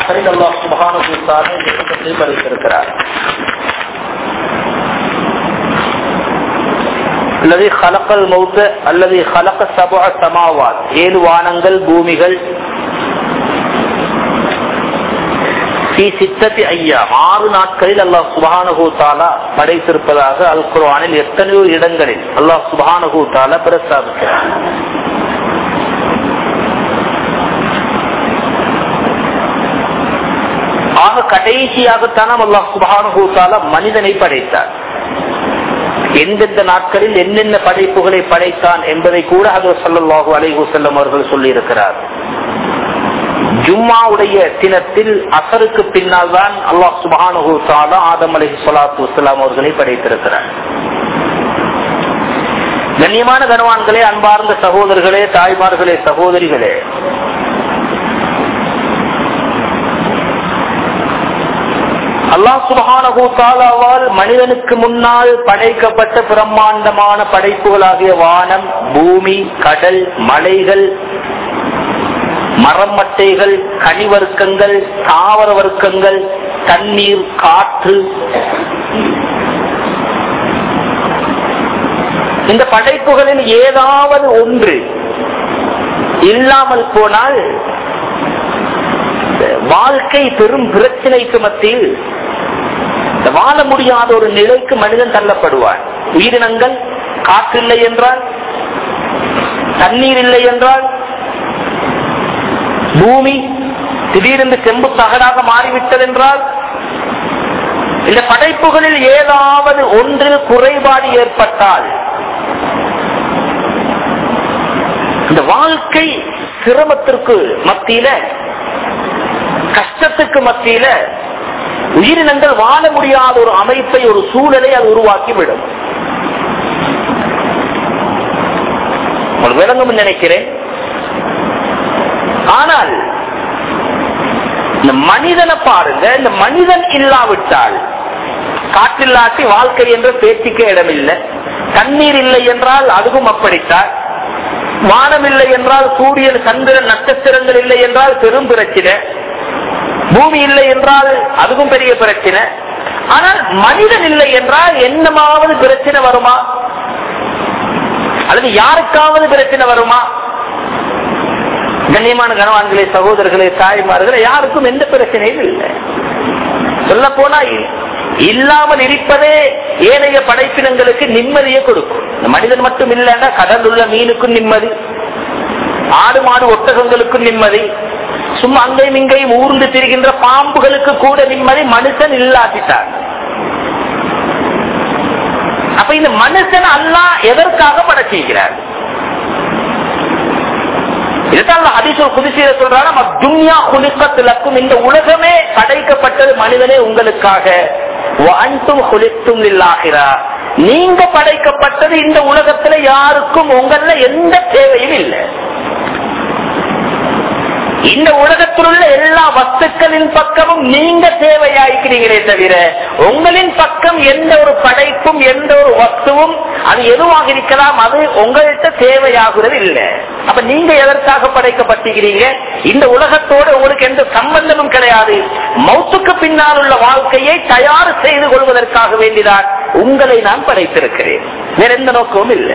நாட்களில் அல்லாஹ் சுபஹானஹு வ தஆலா இந்த கூட்டத்தை படைத்திருக்கிறார் அல்லது ஹலக்கல் மௌத்த அல்லது ஹலக்க சபா சமாவாத் ஏழு வானங்கள் பூமிகள் சித்தத்தி ஐயா ஆறு நாட்களில் அல்லாஹ் சுபானகு தாலா படைத்திருப்பதாக அல் குர்ஆனில் எத்தனையோ இடங்களில் அல்லாஹ் சுபானகு தாலா பிரஸ்தாபிக்கிறார் ஆக கடைசியாகத்தான் அல்லாஹ் சுபானகு தாலா மனிதனை படைத்தார் எந்தெந்த நாட்களில் என்னென்ன படைப்புகளை படைத்தான் என்பதை கூட அது சல்லாஹூ அலைஹூ செல்லம் அவர்கள் சொல்லியிருக்கிறார் ஜும்மாவுடைய தினத்தில் அசருக்கு பின்னால் தான் அல்லாஹ் சுபானு தாலா ஆதம் அலஹி சொலாத்து வலாம் அவர்களை படைத்திருக்கிறார் கண்ணியமான கனவான்களே அன்பார்ந்த சகோதரர்களே தாய்மார்களே சகோதரிகளே அல்லாஹ் சுபஹானஹு தாலாவால் மனிதனுக்கு முன்னால் படைக்கப்பட்ட பிரம்மாண்டமான படைப்புகளாகிய வானம் பூமி கடல் மலைகள் மரம் மட்டைகள் கனிவர்க்கங்கள் தாவர வர்க்கங்கள் தண்ணீர் காற்று இந்த படைப்புகளில் ஏதாவது ஒன்று இல்லாமல் போனால் வாழ்க்கை பெரும் பிரச்சனைக்கு மத்தியில் வாழ முடியாத ஒரு நிலைக்கு மனிதன் தள்ளப்படுவார் உயிரினங்கள் காற்றில்லை என்றால் தண்ணீர் இல்லை என்றால் பூமி திடீரென்று செம்பு தகடாக மாறிவிட்டது என்றால் இந்த படைப்புகளில் ஏதாவது ஒன்றில் குறைபாடு ஏற்பட்டால் இந்த வாழ்க்கை சிரமத்திற்கு மத்தியில கஷ்டத்துக்கு மத்தியில உயிரினங்கள் வாழ முடியாத ஒரு அமைப்பை ஒரு சூழலை அது உருவாக்கிவிடும் உங்களுக்கு விளங்கும் நினைக்கிறேன் ஆனால் இந்த மனிதனை பாருங்க இந்த மனிதன் இல்லாவிட்டால் காற்றில்லாட்டி வாழ்க்கை என்ற பேச்சுக்கே இடமில்லை தண்ணீர் இல்லை என்றால் அதுவும் அப்படித்தான் வானம் இல்லை என்றால் சூரியன் சந்திரன் நட்சத்திரங்கள் இல்லை என்றால் பெரும் பிரச்சனை பூமி இல்லை என்றால் அதுவும் பெரிய பிரச்சனை ஆனால் மனிதன் இல்லை என்றால் என்னமாவது பிரச்சனை வருமா அல்லது யாருக்காவது பிரச்சனை வருமா கண்ணியமான கனவான்களே சகோதரர்களே தாய்மார்களே யாருக்கும் எந்த பிரச்சனையும் இல்லை சொல்ல போனா இல்லாமல் இருப்பதே ஏனைய படைப்பினங்களுக்கு நிம்மதியை கொடுக்கும் மனிதன் மட்டும் இல்லைன்னா கடல் உள்ள மீனுக்கும் நிம்மதி ஆடு மாடு ஒட்டகங்களுக்கும் நிம்மதி சும்மா அங்கேயும் இங்கேயும் ஊர்ந்து திரிகின்ற பாம்புகளுக்கு கூட நிம்மதி மனுஷன் இல்லாட்டிட்டார் அப்ப இந்த மனுஷன் அல்லா எதற்காக படைச்சிருக்கிறார் இந்த உலகமே படைக்கப்பட்டது மனிதனே உங்களுக்காக நீங்க படைக்கப்பட்டது இந்த உலகத்துல யாருக்கும் உங்கள எந்த தேவையும் இல்லை இந்த உலகத்தில் உள்ள எல்லா வஸ்துக்களின் பக்கமும் நீங்க தேவையாய்க்கிறீங்களே தவிர உங்களின் பக்கம் எந்த ஒரு படைப்பும் எந்த ஒரு வஸ்துவும் அது எதுவாக இருக்கலாம் அது உங்கள்கிட்ட தேவையாகிறது இல்லை அப்ப நீங்க எதற்காக படைக்கப்பட்டிருக்கிறீங்க இந்த உலகத்தோடு உங்களுக்கு எந்த சம்பந்தமும் கிடையாது மௌத்துக்கு பின்னால் உள்ள வாழ்க்கையை தயார் செய்து கொள்வதற்காக வேண்டிதான் உங்களை நான் படைத்திருக்கிறேன் வேற எந்த நோக்கமும் இல்லை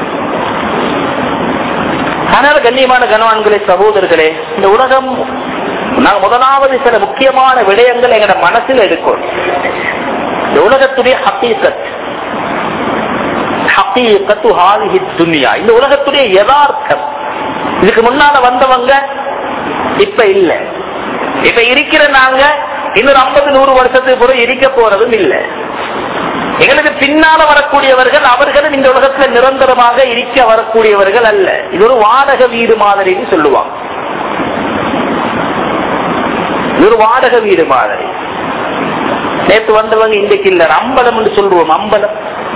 அதனால கண்ணியமான கனவான்களே சகோதரர்களே இந்த உலகம் நாங்க முதலாவது சில முக்கியமான விடயங்கள் எங்கட மனசில் எடுக்கும் இந்த உலகத்துடைய ஹக்கீக்கத் ஹக்கீக்கத்து ஹாலிஹி துன்யா இந்த உலகத்துடைய யதார்த்தம் இதுக்கு முன்னால வந்தவங்க இப்ப இல்ல இப்ப இருக்கிற நாங்க இன்னொரு ஐம்பது நூறு வருஷத்துக்கு பிறகு இருக்க போறதும் இல்லை எங்களுக்கு பின்னால வரக்கூடியவர்கள் அவர்களும் இந்த உலகத்துல நிரந்தரமாக இருக்க வரக்கூடியவர்கள் அல்ல இது ஒரு வாடக வீடு மாதிரின்னு சொல்லுவாங்க இது ஒரு வாடக வீடு மாதிரி நேற்று வந்தவங்க இன்றைக்கு இல்ல அம்பலம் என்று சொல்லுவோம் அம்பலம்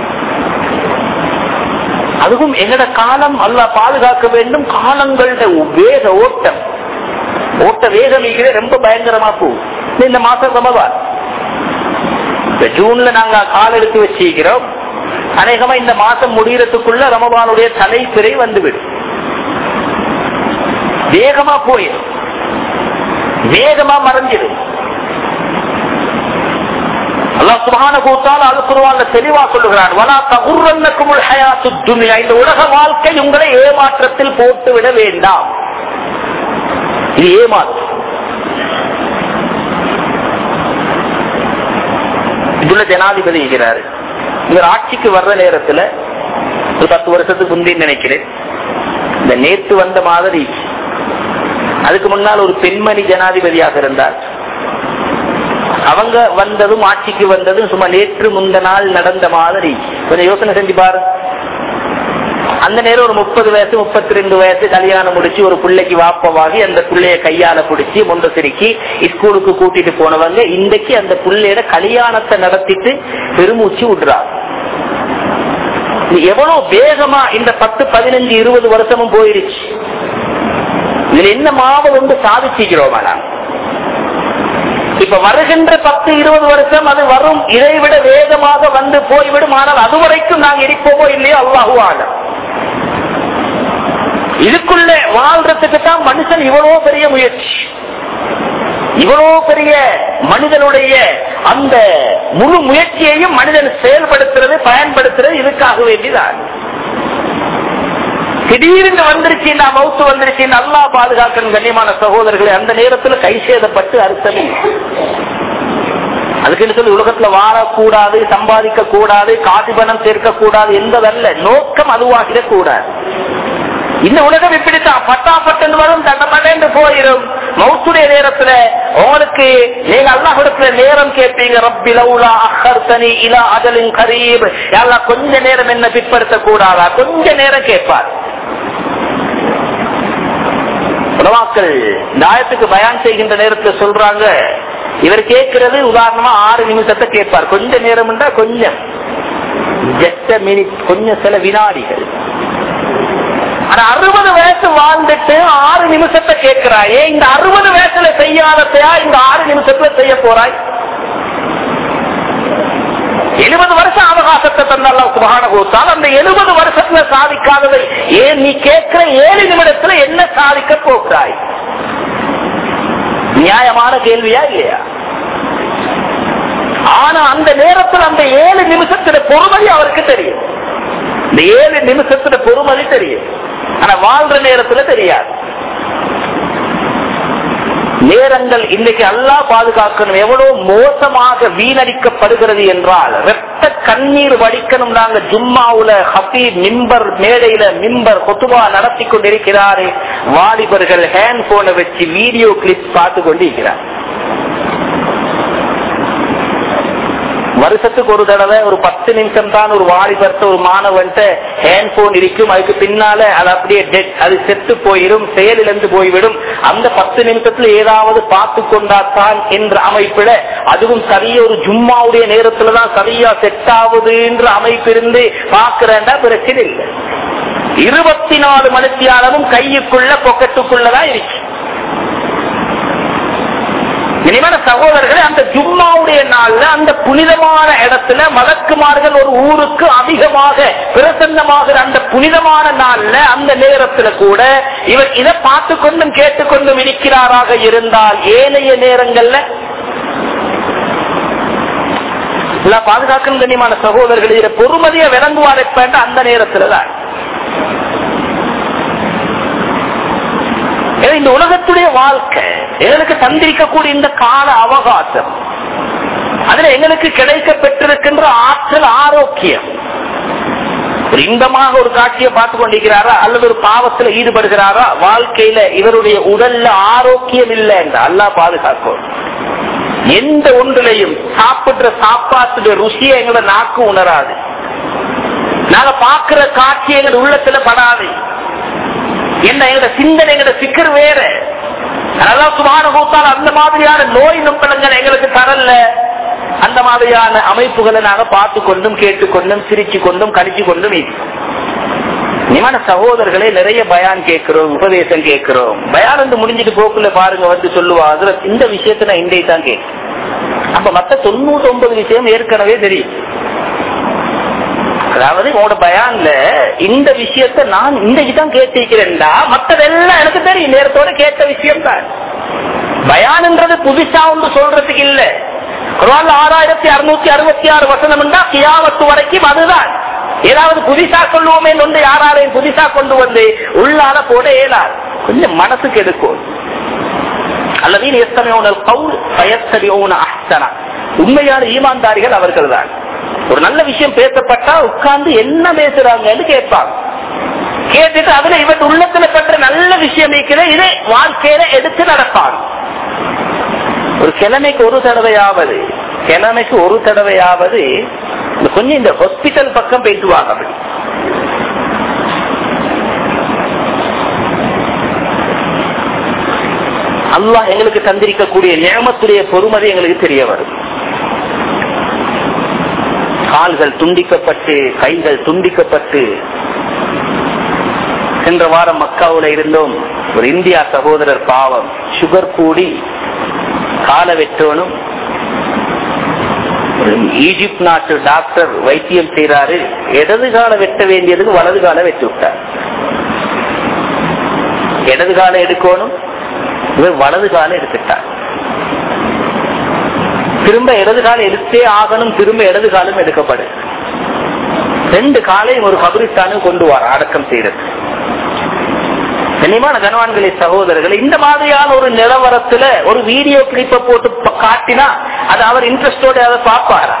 அதுவும் எங்கட காலம் அல்ல பாதுகாக்க வேண்டும் காலங்களோட வேக ஓட்டம் ஓட்ட வேகம் ரொம்ப பயங்கரமா போகும் இந்த மாசம் ரமதான் இப்ப ஜூன்ல நாங்க கால் எடுத்து வச்சிருக்கிறோம் அநேகமா இந்த மாசம் முடியறதுக்குள்ள ரமபானுடைய தலைப்பிறை வந்துவிடும் வேகமா போயிடும் வேகமா மறைஞ்சிடும் அல்லாஹ் சுபஹான கூத்தால் அது குருவான்ல தெளிவா சொல்லுகிறான் வலா தகுர்ரன்னக்குமுல் ஹயாத்து துன்யா இந்த உலக வாழ்க்கை உங்களை ஏமாற்றத்தில் போட்டு விட வேண்டாம் இது ஏமாற்றம் இதுல ஜனாதிபதி இருக்கிறாரு இவர் ஆட்சிக்கு வர்ற நேரத்துல ஒரு பத்து வருஷத்துக்கு முந்தைய நினைக்கிறேன் இந்த நேற்று வந்த மாதிரி அதுக்கு முன்னால் ஒரு பெண்மணி ஜனாதிபதியாக இருந்தார் அவங்க வந்ததும் ஆட்சிக்கு வந்ததும் சும்மா நேற்று முந்த நாள் நடந்த மாதிரி கொஞ்சம் யோசனை செஞ்சு பாரு அந்த நேரம் ஒரு முப்பது வயசு முப்பத்தி ரெண்டு வயசு கல்யாணம் முடிச்சு ஒரு பிள்ளைக்கு வாப்பவாகி அந்த பிள்ளைய கையால பிடிச்சி முண்ட சிரிக்கி ஸ்கூலுக்கு கூட்டிட்டு போனவங்க இன்றைக்கு அந்த பிள்ளையோட கல்யாணத்தை நடத்திட்டு பெருமூச்சு விடுறாங்க இது எவ்வளவு வேகமா இந்த பத்து பதினஞ்சு இருபது வருஷமும் போயிருச்சு இதுல என்ன மாவல் வந்து சாதிச்சிக்கிறோமா நான் இப்ப வருகின்ற பத்து இருபது வருஷம் அது வரும் இதை விட வேகமாக வந்து போய்விடும் ஆனால் அது வரைக்கும் நாங்க இருப்போமோ இல்லையோ அல்லாஹுவான இதுக்குள்ள வாழ்றதுக்கு தான் மனுஷன் இவ்வளவு பெரிய முயற்சி இவ்வளவு பெரிய மனிதனுடைய அந்த முழு முயற்சியையும் மனிதன் செயல்படுத்துறது பயன்படுத்துறது இதுக்காக வேண்டிதான் திடீர்னு வந்துருச்சு நான் மவுத்து வந்துருச்சு நல்லா பாதுகாக்கணும் கண்ணியமான சகோதரர்களை அந்த நேரத்துல கை சேதப்பட்டு அர்த்தமே அதுக்குன்னு சொல்லி உலகத்துல வாழக்கூடாது சம்பாதிக்க கூடாது காசு பணம் சேர்க்க கூடாது என்பதல்ல நோக்கம் அதுவாகிடக் கூடாது இந்த உலகம் இப்படித்தான் பட்டாப்பட்டு வரும் தண்டமடன்னு போயிடும் மௌத்துடைய நேரத்துல உங்களுக்கு நீங்க அல்லாஹிடத்துல நேரம் கேட்பீங்க ரப்பி லவுலா அஹர்தனி இலா அஜலின் கரீப் எல்லாம் கொஞ்ச நேரம் என்ன பிற்படுத்த கூடாதா கொஞ்ச நேரம் கேட்பார் உலமாக்கள் இந்த ஆயத்துக்கு பயான் செய்கின்ற நேரத்துல சொல்றாங்க இவர் கேட்கிறது உதாரணமா ஆறு நிமிஷத்தை கேட்பார் கொஞ்ச நேரம் கொஞ்சம் ஜஸ்ட் மினிட் கொஞ்சம் சில வினாடிகள் ஆனா அறுபது வயசு வாழ்ந்துட்டு ஆறு நிமிஷத்தை கேட்கிறாயே இந்த அறுபது வயசுல செய்யாததையா இந்த ஆறு நிமிஷத்துல செய்ய போறாய் எழுபது வருஷம் அவகாசத்தை தந்தால சுபகான கொடுத்தால் அந்த எழுபது வருஷத்துல சாதிக்காததை ஏன் நீ கேட்கிற ஏழு நிமிடத்துல என்ன சாதிக்க போகிறாய் நியாயமான கேள்வியா இல்லையா ஆனா அந்த நேரத்தில் அந்த ஏழு நிமிஷத்துல பொறுமதி அவருக்கு தெரியும் இந்த ஏழு நிமிஷத்துல பொறுமதி தெரியும் ஆனா வாழ்ற நேரத்துல தெரியாது நேரங்கள் இன்னைக்கு அல்லா பாதுகாக்கணும் எவ்வளவு மோசமாக வீணடிக்கப்படுகிறது என்றால் ரத்த கண்ணீர் வடிக்கணும் நாங்க ஜும்மாவுல ஹபீப் மிம்பர் மேடையில மிம்பர் கொத்துவா நடத்தி கொண்டிருக்கிறாரு வாலிபர்கள் ஹேண்ட் போனை வச்சு வீடியோ கிளிப் பார்த்து கொண்டிருக்கிறார் வருஷத்துக்கு ஒரு தடவை ஒரு பத்து நிமிஷம் தான் ஒரு வாலிபர்த்த ஒரு மாணவன்ட்ட ஹேண்ட் போன் இருக்கும் அதுக்கு பின்னால அது அப்படியே டெட் அது செத்து போயிடும் செயலிழந்து போய்விடும் அந்த பத்து நிமிஷத்துல ஏதாவது பார்த்து கொண்டாத்தான் என்ற அமைப்புல அதுவும் சரியா ஒரு ஜும்மாவுடைய நேரத்துலதான் சரியா செட் ஆகுதுன்ற அமைப்பு இருந்து பாக்குறேன்டா பிரச்சனை இல்லை இருபத்தி நாலு மணித்தியாலமும் கையுக்குள்ள பொக்கெட்டுக்குள்ளதான் இருக்கு இனிமான சகோதரர்களே அந்த ஜும்மாவுடைய நாள்ல அந்த புனிதமான இடத்துல மலக்குமார்கள் ஒரு ஊருக்கு அதிகமாக பிரசன்னமாகிற அந்த புனிதமான நாள்ல அந்த நேரத்துல கூட இவர் இதை பார்த்து கொண்டும் கேட்டுக்கொண்டும் இருக்கிறாராக இருந்தால் ஏனைய நேரங்கள்ல பாதுகாக்கும் கண்ணியமான சகோதரர்கள் இதை பொறுமதியை விளங்குவார் எப்ப அந்த நேரத்துலதான் இந்த உலகத்துடைய வாழ்க்கை எங்களுக்கு தந்திரிக்கக்கூடிய இந்த கால அவகாசம் அதுல எங்களுக்கு கிடைக்க பெற்றிருக்கின்ற ஆற்றல் ஆரோக்கியம் ஒரு இன்பமாக ஒரு காட்சியை பார்த்து கொண்டிருக்கிறாரா அல்லது ஒரு பாவத்துல ஈடுபடுகிறாரா வாழ்க்கையில இவருடைய உடல்ல ஆரோக்கியம் இல்லை என்று அல்லா பாதுகாக்கும் எந்த ஒன்றிலையும் சாப்பிடுற சாப்பாட்டுடைய ருசியை எங்களை நாக்கு உணராது நாங்க பாக்குற காட்சி எங்க உள்ளத்துல படாது என்ன எங்களோட சிந்தனை எங்களோட சிக்கர் வேற அதெல்லாம் சுமான கூத்தால் அந்த மாதிரியான நோய் நுட்பங்கள் எங்களுக்கு தரல அந்த மாதிரியான அமைப்புகளை நாங்க பார்த்து கொண்டும் கேட்டுக்கொண்டும் சிரிச்சு கொண்டும் கழிச்சு கொண்டும் நிமான சகோதரர்களே நிறைய பயான் கேட்கிறோம் உபதேசம் கேட்கிறோம் பயான் வந்து முடிஞ்சிட்டு போக்குள்ள பாருங்க வந்து சொல்லுவா அதுல இந்த விஷயத்த நான் இன்றைய தான் கேட்கிறேன் அப்ப மத்த தொண்ணூத்தி ஒன்பது விஷயம் ஏற்கனவே தெரியும் அதாவது உங்களோட பயான்ல இந்த விஷயத்த நான் இன்றைக்கு தான் கேட்டிருக்கிறேன்டா மற்றதெல்லாம் எனக்கு தெரியும் நேரத்தோட கேட்ட விஷயம் தான் பயான்ன்றது புதுசா ஒன்று சொல்றதுக்கு இல்ல குரான் ஆறாயிரத்தி அறுநூத்தி அறுபத்தி ஆறு வசனம் கியாமத்து வரைக்கும் அதுதான் ஏதாவது புதுசா சொல்லுவோமே ஒன்று யாராரையும் புதுசா கொண்டு வந்து உள்ளால போட இயலாது கொஞ்சம் மனசுக்கு எடுக்கும் அல்லது எத்தனையோன கவுல் பயத்தறியோன அஹ்சனா உண்மையான ஈமான்தாரிகள் அவர்கள் தான் ஒரு நல்ல விஷயம் பேசப்பட்டா உட்கார்ந்து என்ன பேசுறாங்கன்னு கேட்பாங்க கேட்டுட்டு அதுல இவன் உள்ளத்துல பெற்ற நல்ல விஷயம் இருக்கிற இதை வாழ்க்கையில எடுத்து நடப்பாங்க ஒரு கிழமைக்கு ஒரு தடவையாவது கிழமைக்கு ஒரு தடவையாவது கொஞ்சம் இந்த ஹாஸ்பிட்டல் பக்கம் போயிட்டு வாங்க அப்படி அல்லாஹ் எங்களுக்கு தந்திருக்கக்கூடிய நியமத்துடைய பொறுமதி எங்களுக்கு தெரிய வரும் கால்கள் துண்டிக்கப்பட்டு கைகள் துண்டிக்கப்பட்டு சென்ற வாரம் மக்காவுல இருந்தோம் ஒரு இந்தியா சகோதரர் பாவம் சுகர் கூடி காலை வெட்டணும் ஈஜிப்ட் நாட்டு டாக்டர் வைத்தியம் செய்யறாரு இடது கால வெட்ட வேண்டியதுக்கு வலது கால வெட்டி விட்டார் இடது கால எடுக்கணும் இவர் வலது கால எடுத்துட்டார் திரும்ப இடது காலம் எடுத்தே ஆகணும் திரும்ப இடது காலம் எடுக்கப்படு ரெண்டு காலையும் ஒரு கபிரிஸ்தானும் கொண்டு வர அடக்கம் செய்யறது கண்ணியமான கனவான்களே சகோதரர்கள் இந்த மாதிரியான ஒரு நிலவரத்துல ஒரு வீடியோ கிளிப்ப போட்டு காட்டினா அது அவர் இன்ட்ரெஸ்டோட அதை பார்ப்பாரா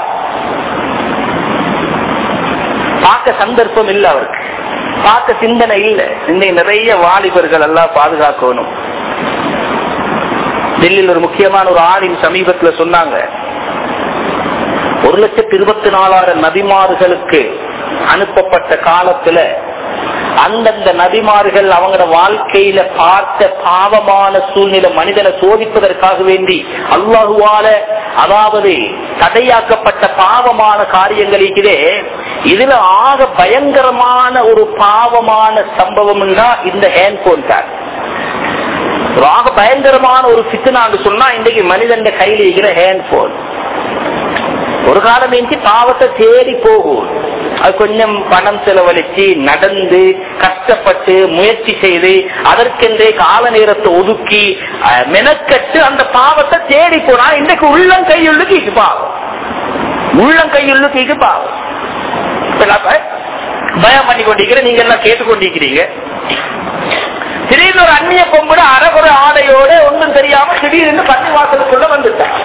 பார்க்க சந்தர்ப்பம் இல்லை அவருக்கு பார்க்க சிந்தனை இல்லை இன்னைக்கு நிறைய வாலிபர்கள் எல்லாம் பாதுகாக்கணும் டெல்லியில் ஒரு முக்கியமான ஒரு ஆணின் சமீபத்துல சொன்னாங்க ஒரு லட்சத்தி இருபத்தி நாலாயிரம் நபிமார்களுக்கு அனுப்பப்பட்ட காலத்துல அந்தந்த நபிமார்கள் அவங்களோட வாழ்க்கையில பார்த்த பாவமான சூழ்நிலை மனிதனை சோதிப்பதற்காக வேண்டி அல்லாஹுவால அதாவது தடையாக்கப்பட்ட பாவமான காரியங்கள் இருக்குதே இதுல ஆக பயங்கரமான ஒரு பாவமான சம்பவம் இந்த ஹேண்ட்போன் தான் ஆக பயங்கரமான ஒரு சித்தனான்னு சொன்னா இன்றைக்கு மனிதன் கையில் இருக்கிற ஹேண்ட்போன் ஒரு காலம் இன்றி பாவத்தை தேடி போகும் அது கொஞ்சம் பணம் செலவழிச்சு நடந்து கஷ்டப்பட்டு முயற்சி செய்து அதற்கென்றே கால நேரத்தை ஒதுக்கி மெனக்கட்டு அந்த பாவத்தை தேடி போனா இன்றைக்கு உள்ளம் கையுள்ளுக்கு பாவம் உள்ளம் கையுள்ளுக்கு பாவம் பயம் பண்ணி கொண்டிருக்கிற நீங்க எல்லாம் கேட்டுக்கொண்டிருக்கிறீங்க திடீர்னு ஒரு அந்நிய கொம்புட அறகுற ஆடையோட ஒன்றும் தெரியாம திடீர்னு பள்ளி வாசலுக்குள்ள வந்துட்டான்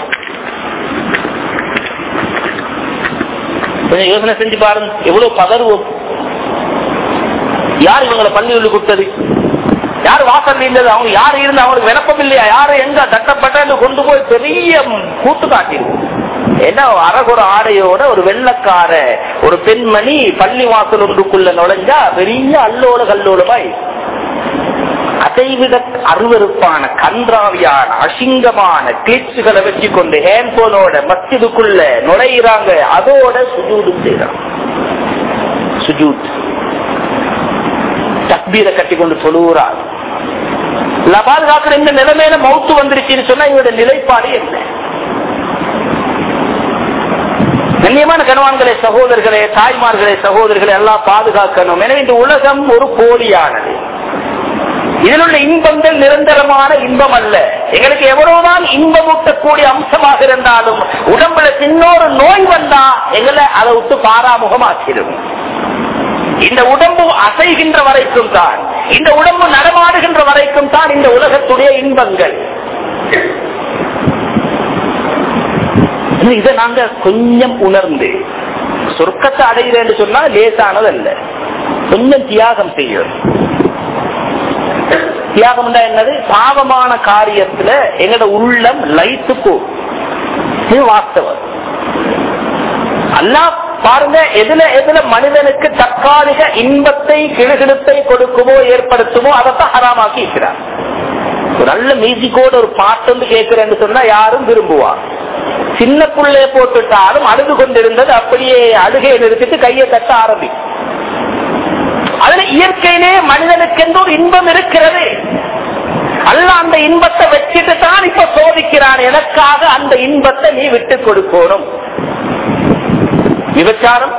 கொஞ்சம் யோசனை செஞ்சு பாருங்க எவ்வளவு பதறுவோம் யார் இவங்களை பள்ளியுள்ள கொடுத்தது யார் வாசல் இருந்தது அவங்க யார் இருந்து அவங்களுக்கு விளப்பம் இல்லையா யாரு எங்க தட்டப்பட்ட கொண்டு போய் பெரிய கூட்டு காட்டிடுவோம் என்ன அறகுற ஆடையோட ஒரு வெள்ளக்கார ஒரு பெண்மணி பள்ளி வாசல் ஒன்றுக்குள்ள நுழைஞ்சா பெரிய அல்லோல கல்லோலமாய் அதைவிட அருவறுப்பான கன்றாவியான அசிங்கமான கிளிப்ஸுகளை வச்சு கொண்டு ஹேண்ட்போனோட மஸ்ஜிதுக்குள்ள நுழையிறாங்க அதோட சுஜூடு செய்யறாங்க சுஜூத் தக்பீரை கட்டி கொண்டு சொல்லுறாங்க பாதுகாக்கிற இந்த நிலைமையில மவுத்து வந்துருச்சுன்னு சொன்னா இவருடைய நிலைப்பாடு என்ன கண்ணியமான கணவான்களே சகோதரர்களே தாய்மார்களே சகோதரர்களை எல்லாம் பாதுகாக்கணும் எனவே இந்த உலகம் ஒரு போலியானது இதில் உள்ள இன்பங்கள் நிரந்தரமான இன்பம் அல்ல எங்களுக்கு எவ்வளவுதான் இன்பமூட்டக்கூடிய அம்சமாக இருந்தாலும் உடம்புல சின்னொரு நோய் வந்தா எங்களை அதை விட்டு பாராமுகமாக்கிடும் இந்த உடம்பு அசைகின்ற வரைக்கும் தான் இந்த உடம்பு நடமாடுகின்ற வரைக்கும் தான் இந்த உலகத்துடைய இன்பங்கள் இதை நாங்க கொஞ்சம் உணர்ந்து சொர்க்கத்தை அடைகிறேன்னு சொன்னா லேசானது அல்ல கொஞ்சம் தியாகம் செய்யும் தியாகம் என்னது பாவமான காரியத்துல எங்கட உள்ளம் லைத்து போகும் இது வாஸ்தவம் அல்லா பாருங்க எதுல எதுல மனிதனுக்கு தற்காலிக இன்பத்தை கிடுகிடுப்பை கொடுக்குமோ ஏற்படுத்துமோ அதைத்தான் ஹராமாக்கி இருக்கிறார் ஒரு நல்ல மியூசிக்கோட ஒரு பாட்டு வந்து கேட்கிறேன்னு சொன்னா யாரும் விரும்புவார் சின்ன புள்ளைய போட்டுட்டாலும் அழுது கொண்டிருந்தது அப்படியே அழுகையை நிறுத்திட்டு கையை தட்ட ஆரம்பிக்கும் அதுல இயற்கையிலே மனிதனுக்கு எந்த ஒரு இன்பம் இருக்கிறது அல்ல அந்த இன்பத்தை வச்சுட்டு தான் இப்ப சோதிக்கிறான் எனக்காக அந்த இன்பத்தை நீ விட்டு கொடுக்கணும் விபச்சாரம்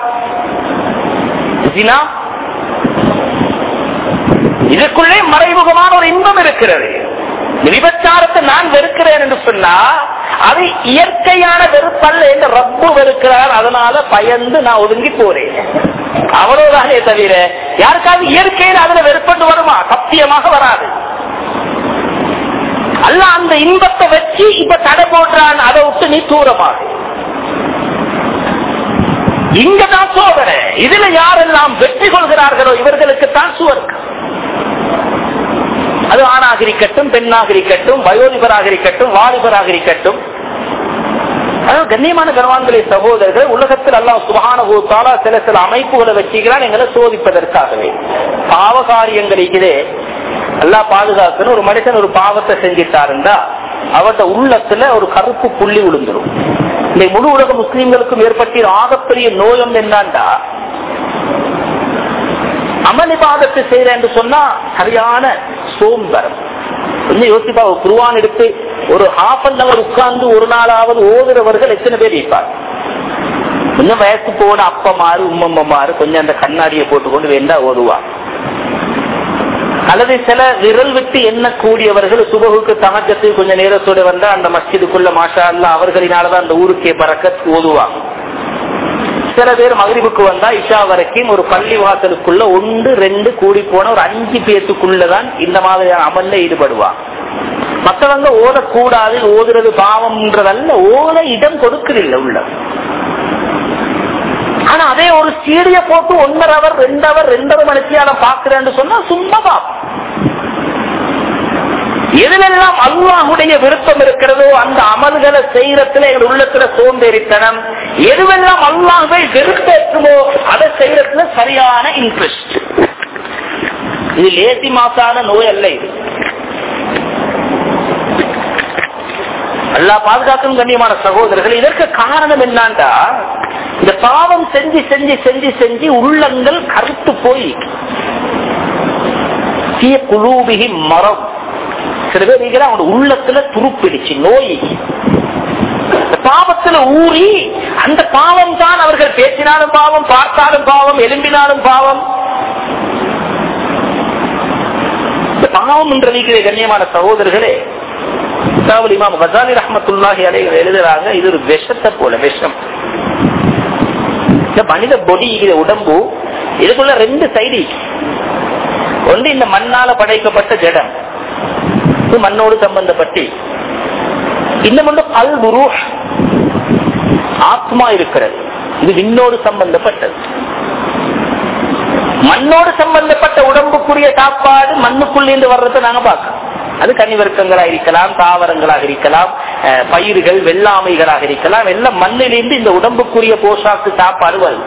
இதுக்குள்ளே மறைமுகமான ஒரு இன்பம் இருக்கிறது விபச்சாரத்தை நான் வெறுக்கிறேன் என்று சொன்னா அது இயற்கையான வெறுப்பல்ல என்று ரப்பு வெறுக்கிறார் அதனால பயந்து நான் ஒதுங்கி போறேன் அவ்வளவுதானே தவிர யாருக்காவது இயற்கையில் அதுல வெறுப்பட்டு வருமா சத்தியமாக வராது அல்ல அந்த இன்பத்தை வச்சு இப்ப தடை போடுறான் அதை விட்டு நீ தூரமாக இங்கதான் சோதனை இதுல யாரெல்லாம் வெற்றி கொள்கிறார்களோ இவர்களுக்கு தான் சுவர்க்கம் அது ஆணாக இருக்கட்டும் பெண்ணாக இருக்கட்டும் வயோதிபராக இருக்கட்டும் வாலிபராக இருக்கட்டும் அதாவது கண்ணியமான கனவான்களே சகோதரர்கள் உலகத்தில் எல்லாம் சுகான தாலா சில சில அமைப்புகளை வச்சுக்கிறான் எங்களை சோதிப்பதற்காகவே பாவ காரியங்களுக்குதே எல்லா பாதுகாக்கணும் ஒரு மனுஷன் ஒரு பாவத்தை செஞ்சிட்டாருந்தா அவர்த உள்ளத்துல ஒரு கருப்பு புள்ளி விழுந்துடும் இந்த முழு உலக முஸ்லீம்களுக்கும் ஏற்பட்ட ஆகப்பெரிய நோயம் என்னண்டா அமளிபாதத்தை செய்யற என்று சொன்னா சரியான சோம்பரம் கொஞ்சம் யோசிப்பா ஒரு குருவான் எடுத்து ஒரு ஹாஃப் அன் அவர் உட்கார்ந்து ஒரு நாளாவது ஓதுறவர்கள் எத்தனை பேர் இருப்பார் கொஞ்சம் வயசு போன அப்பமாறு உம்மம்மாறு கொஞ்சம் அந்த கண்ணாடியை போட்டுக்கொண்டு வேண்டா ஓதுவார் அல்லது சில விரல் விட்டு எண்ணக்கூடியவர்கள் சுபகுக்கு தமக்கத்து கொஞ்சம் நேரத்தோட வந்தா அந்த மஸ்ஜிதுக்குள்ள மாஷா அல்லா அவர்களினாலதான் அந்த ஊருக்கே பறக்க ஓதுவாங்க சில பேர் மகிழ்வுக்கு வந்தா இஷா வரைக்கும் ஒரு பள்ளி வாசலுக்குள்ள ஒன்று ரெண்டு கூடி போன ஒரு அஞ்சு பேத்துக்குள்ளதான் இந்த மாதிரியான அமல்ல ஈடுபடுவாங்க மற்றவங்க ஓதக்கூடாது ஓதுறது பாவம்ன்றதல்ல ஓத இடம் கொடுக்கறில்ல உள்ள ஆனா அதே ஒரு சீடிய போட்டு ஒன்னரை அவர் ரெண்டு அவர் ரெண்டரை மணித்தியான பாக்குறேன்னு சொன்னா சும்மா பாப்போம் எதிலெல்லாம் அல்லாஹுடைய விருப்பம் இருக்கிறதோ அந்த அமல்களை செய்யறதுல எங்கள் உள்ளத்துல சோம்பேறித்தனம் எதுவெல்லாம் அல்லாஹை வெறுப்பேற்றுமோ அதை செய்யறதுல சரியான இன்ட்ரெஸ்ட் இது லேசி மாசான நோய் அல்ல இது எல்லா பாதுகாக்கும் கண்ணியமான சகோதரர்கள் இதற்கு காரணம் என்னண்டா இந்த பாவம் செஞ்சு செஞ்சு செஞ்சு செஞ்சு உள்ளங்கள் கருத்து போய் குலூபிகி மரம் சில பேர் இருக்கிற அவனோட உள்ளத்துல துருப்பிடிச்சு நோய் பாவத்துல ஊறி அந்த பாவம் தான் அவர்கள் பேசினாலும் பாவம் பார்த்தாலும் பாவம் எலும்பினாலும் பாவம் இந்த பாவம் என்று நிற்கிற கண்ணியமான சகோதரர்களே இமாம் கசாலி ரஹமத்துல்லாஹி அலைகள் எழுதுறாங்க இது ஒரு விஷத்தை போல விஷம் இந்த மனித பொடி உடம்பு இதுக்குள்ள ரெண்டு சைடு ஒன்று இந்த மண்ணால படைக்கப்பட்ட ஜடம் இது மண்ணோடு சம்பந்தப்பட்டு இன்னும் ஒன்று பல் குரு ஆத்மா இருக்கிறது இது விண்ணோடு சம்பந்தப்பட்டது மண்ணோடு சம்பந்தப்பட்ட உடம்புக்குரிய சாப்பாடு மண்ணுக்குள்ளேந்து வர்றதை நாங்க பார்க்கணும் அது கனிவர்க்கங்களா இருக்கலாம் தாவரங்களாக இருக்கலாம் பயிர்கள் வெள்ளாமைகளாக இருக்கலாம் எல்லாம் மண்ணிலிருந்து இந்த உடம்புக்குரிய போஷாக்கு சாப்பாடு வரும்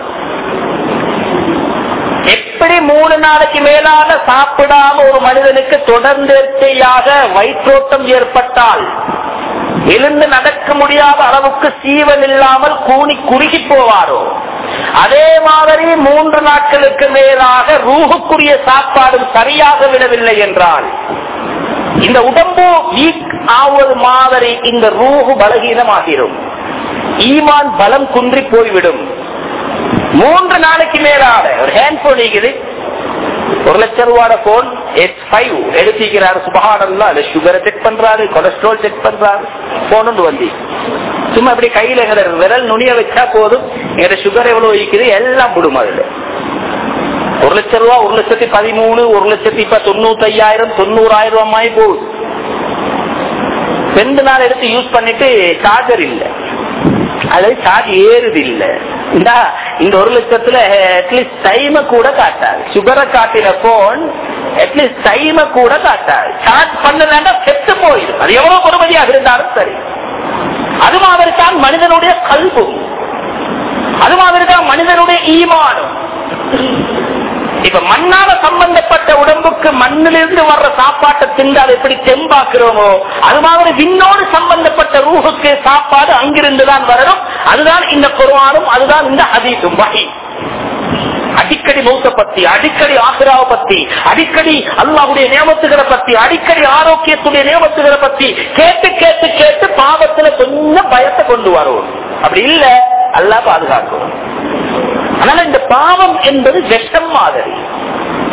எப்படி மூணு நாளைக்கு மேலான சாப்பிடாம ஒரு மனிதனுக்கு தொடர்ந்தேர்ச்சையாக வயிற்றோட்டம் ஏற்பட்டால் எழுந்து நடக்க முடியாத அளவுக்கு சீவன் இல்லாமல் கூணி குறுகி போவாரோ அதே மாதிரி மூன்று நாட்களுக்கு மேலாக ரூகுக்குரிய சாப்பாடும் சரியாக விடவில்லை என்றால் இந்த உடம்பு வீக் ஆவது மாதிரி இந்த ரூஹு பலகீனமாகிடும் ஈமான் பலம் குன்றி போய்விடும் மூன்று நாளைக்கு மேலாக ஒரு ஹேண்ட் போன் இருக்குது ஒரு லட்சம் ரூபாட போன் எஸ் ஃபைவ் எடுத்திக்கிறாரு சுபகானல்லா இல்ல சுகரை செக் பண்றாரு கொலஸ்ட்ரால் செக் பண்றாரு போன் வந்து சும்மா இப்படி கையில எங்க விரல் நுனிய வச்சா போதும் எங்க சுகர் எவ்வளவு இருக்குது எல்லாம் விடும் அதுல ஒரு லட்சம் ரூபா ஒரு லட்சத்தி பதிமூணு ஒரு லட்சத்தி இப்ப தொண்ணூத்தி ஐயாயிரம் தொண்ணூறாயிரம் ரூபாய் போகுது ரெண்டு நாள் எடுத்து யூஸ் பண்ணிட்டு சார்ஜர் இல்ல அதாவது சார்ஜ் ஏறுது இல்ல இந்த ஒரு லட்சத்துல அட்லீஸ்ட் டைம கூட காட்டாது சுகரை காட்டின போன் அட்லீஸ்ட் டைம கூட காட்டாது சார்ஜ் பண்ணலன்னா செத்து போயிடும் அது எவ்வளவு பொறுமதியாக இருந்தாலும் சரி அது மாதிரி தான் மனிதனுடைய கல்வும் அது மாதிரி தான் மனிதனுடைய ஈமானும் இப்ப மண்ணால சம்பந்தப்பட்ட உடம்புக்கு மண்ணிலிருந்து வர்ற சாப்பாட்டை தின்று அதை எப்படி தெம்பாக்குறோமோ அது மாதிரி விண்ணோடு சம்பந்தப்பட்ட ரூஹுக்கு சாப்பாடு அங்கிருந்து தான் வரணும் அதுதான் இந்த குருவானும் அதுதான் இந்த ஹதீசும் வகை அடிக்கடி மௌத்த பத்தி அடிக்கடி ஆசிராவை பத்தி அடிக்கடி அல்லாவுடைய நியமத்துகளை பத்தி அடிக்கடி ஆரோக்கியத்துடைய நியமத்துகளை பத்தி கேட்டு கேட்டு கேட்டு பாவத்துல கொஞ்சம் பயத்தை கொண்டு வரும் அப்படி இல்ல அல்லா பாதுகாக்கும் அதனால இந்த பாவம் என்பது விஷம் மாதிரி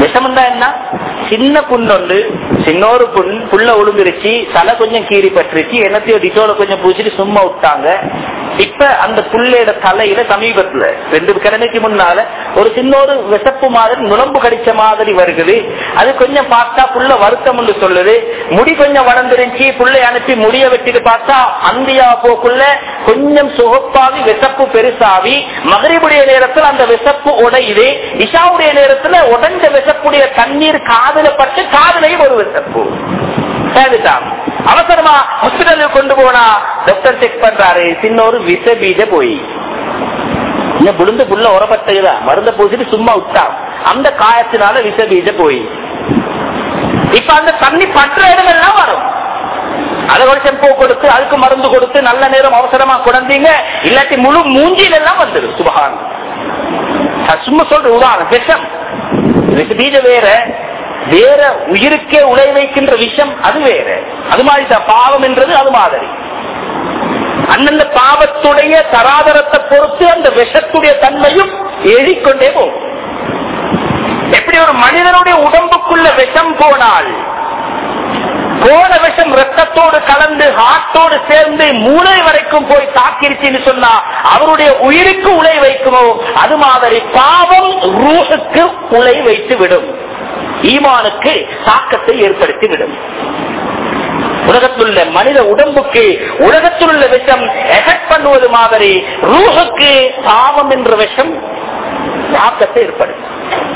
விஷம்னா என்ன சின்ன புண்ணொண்டு சின்னொரு புண் புள்ள ஒழுங்குருச்சு தலை கொஞ்சம் கீறி பட்டுருச்சு என்னத்தையோ டிட்டோல கொஞ்சம் பூச்சிட்டு சும்மா விட்டாங்க இப்ப அந்த புள்ளையோட தலையில சமீபத்துல ரெண்டு கிழமைக்கு முன்னால ஒரு சின்ன ஒரு விசப்பு மாதிரி நுழம்பு கடிச்ச மாதிரி வருகுது அது கொஞ்சம் பார்த்தா புள்ள வருத்தம் என்று சொல்லுது முடி கொஞ்சம் வளர்ந்துருச்சு புள்ளை அனுப்பி முடிய வெட்டிட்டு பார்த்தா அந்தியா போக்குள்ள கொஞ்சம் சுகப்பாவி விசப்பு பெருசாவி மகரிபுடைய நேரத்தில் அந்த விசப்பு உடையுது இஷாவுடைய நேரத்துல உடைஞ்ச விசப்புடைய தண்ணீர் காதல பட்டு காதலையும் ஒரு விசப்பு சேர்ந்துட்டான் அவசரமா ஹாஸ்பிட்டலுக்கு கொண்டு போனா டாக்டர் செக் பண்றாரு சின்ன ஒரு விச பீஜ போய் இன்னும் புழுந்து புள்ள உரப்பட்டதுதான் மருந்த பூசிட்டு சும்மா விட்டான் அந்த காயத்தினால விச பீஜ போய் இப்ப அந்த தண்ணி பற்ற இடமெல்லாம் வரும் அதை ஒரு செம்போ கொடுத்து அதுக்கு மருந்து கொடுத்து நல்ல நேரம் அவசரமா குழந்தீங்க இல்லாட்டி முழு மூஞ்சியில எல்லாம் வந்துடும் சுபகான் நான் சும்மா சொல்ற உதாரணம் விஷம் விச பீஜ வேற வேற உயிருக்கே உழை வைக்கின்ற விஷம் அது வேற அது மாதிரி தான் பாவம் என்றது அது மாதிரி அந்தந்த பாவத்துடைய தராதரத்தை பொறுத்து அந்த விஷத்துடைய தன்மையும் ஏறிக்கொண்டே போகும் எப்படி ஒரு மனிதனுடைய உடம்புக்குள்ள விஷம் போனால் போன விஷம் ரத்தத்தோடு கலந்து ஹார்ட்டோடு சேர்ந்து மூளை வரைக்கும் போய் தாக்கிருச்சுன்னு சொன்னா அவருடைய உயிருக்கு உலை வைக்குமோ அது மாதிரி பாவம் ரூஹுக்கு உலை வைத்து விடும் ஈமானுக்கு தாக்கத்தை ஏற்படுத்தி விடும் உலகத்தில் உள்ள மனித உடம்புக்கு உலகத்தில் உள்ள விஷம் எஃபெக்ட் பண்ணுவது மாதிரி ரூஹுக்கு பாவம் என்ற விஷம் தாக்கத்தை ஏற்படுத்தும்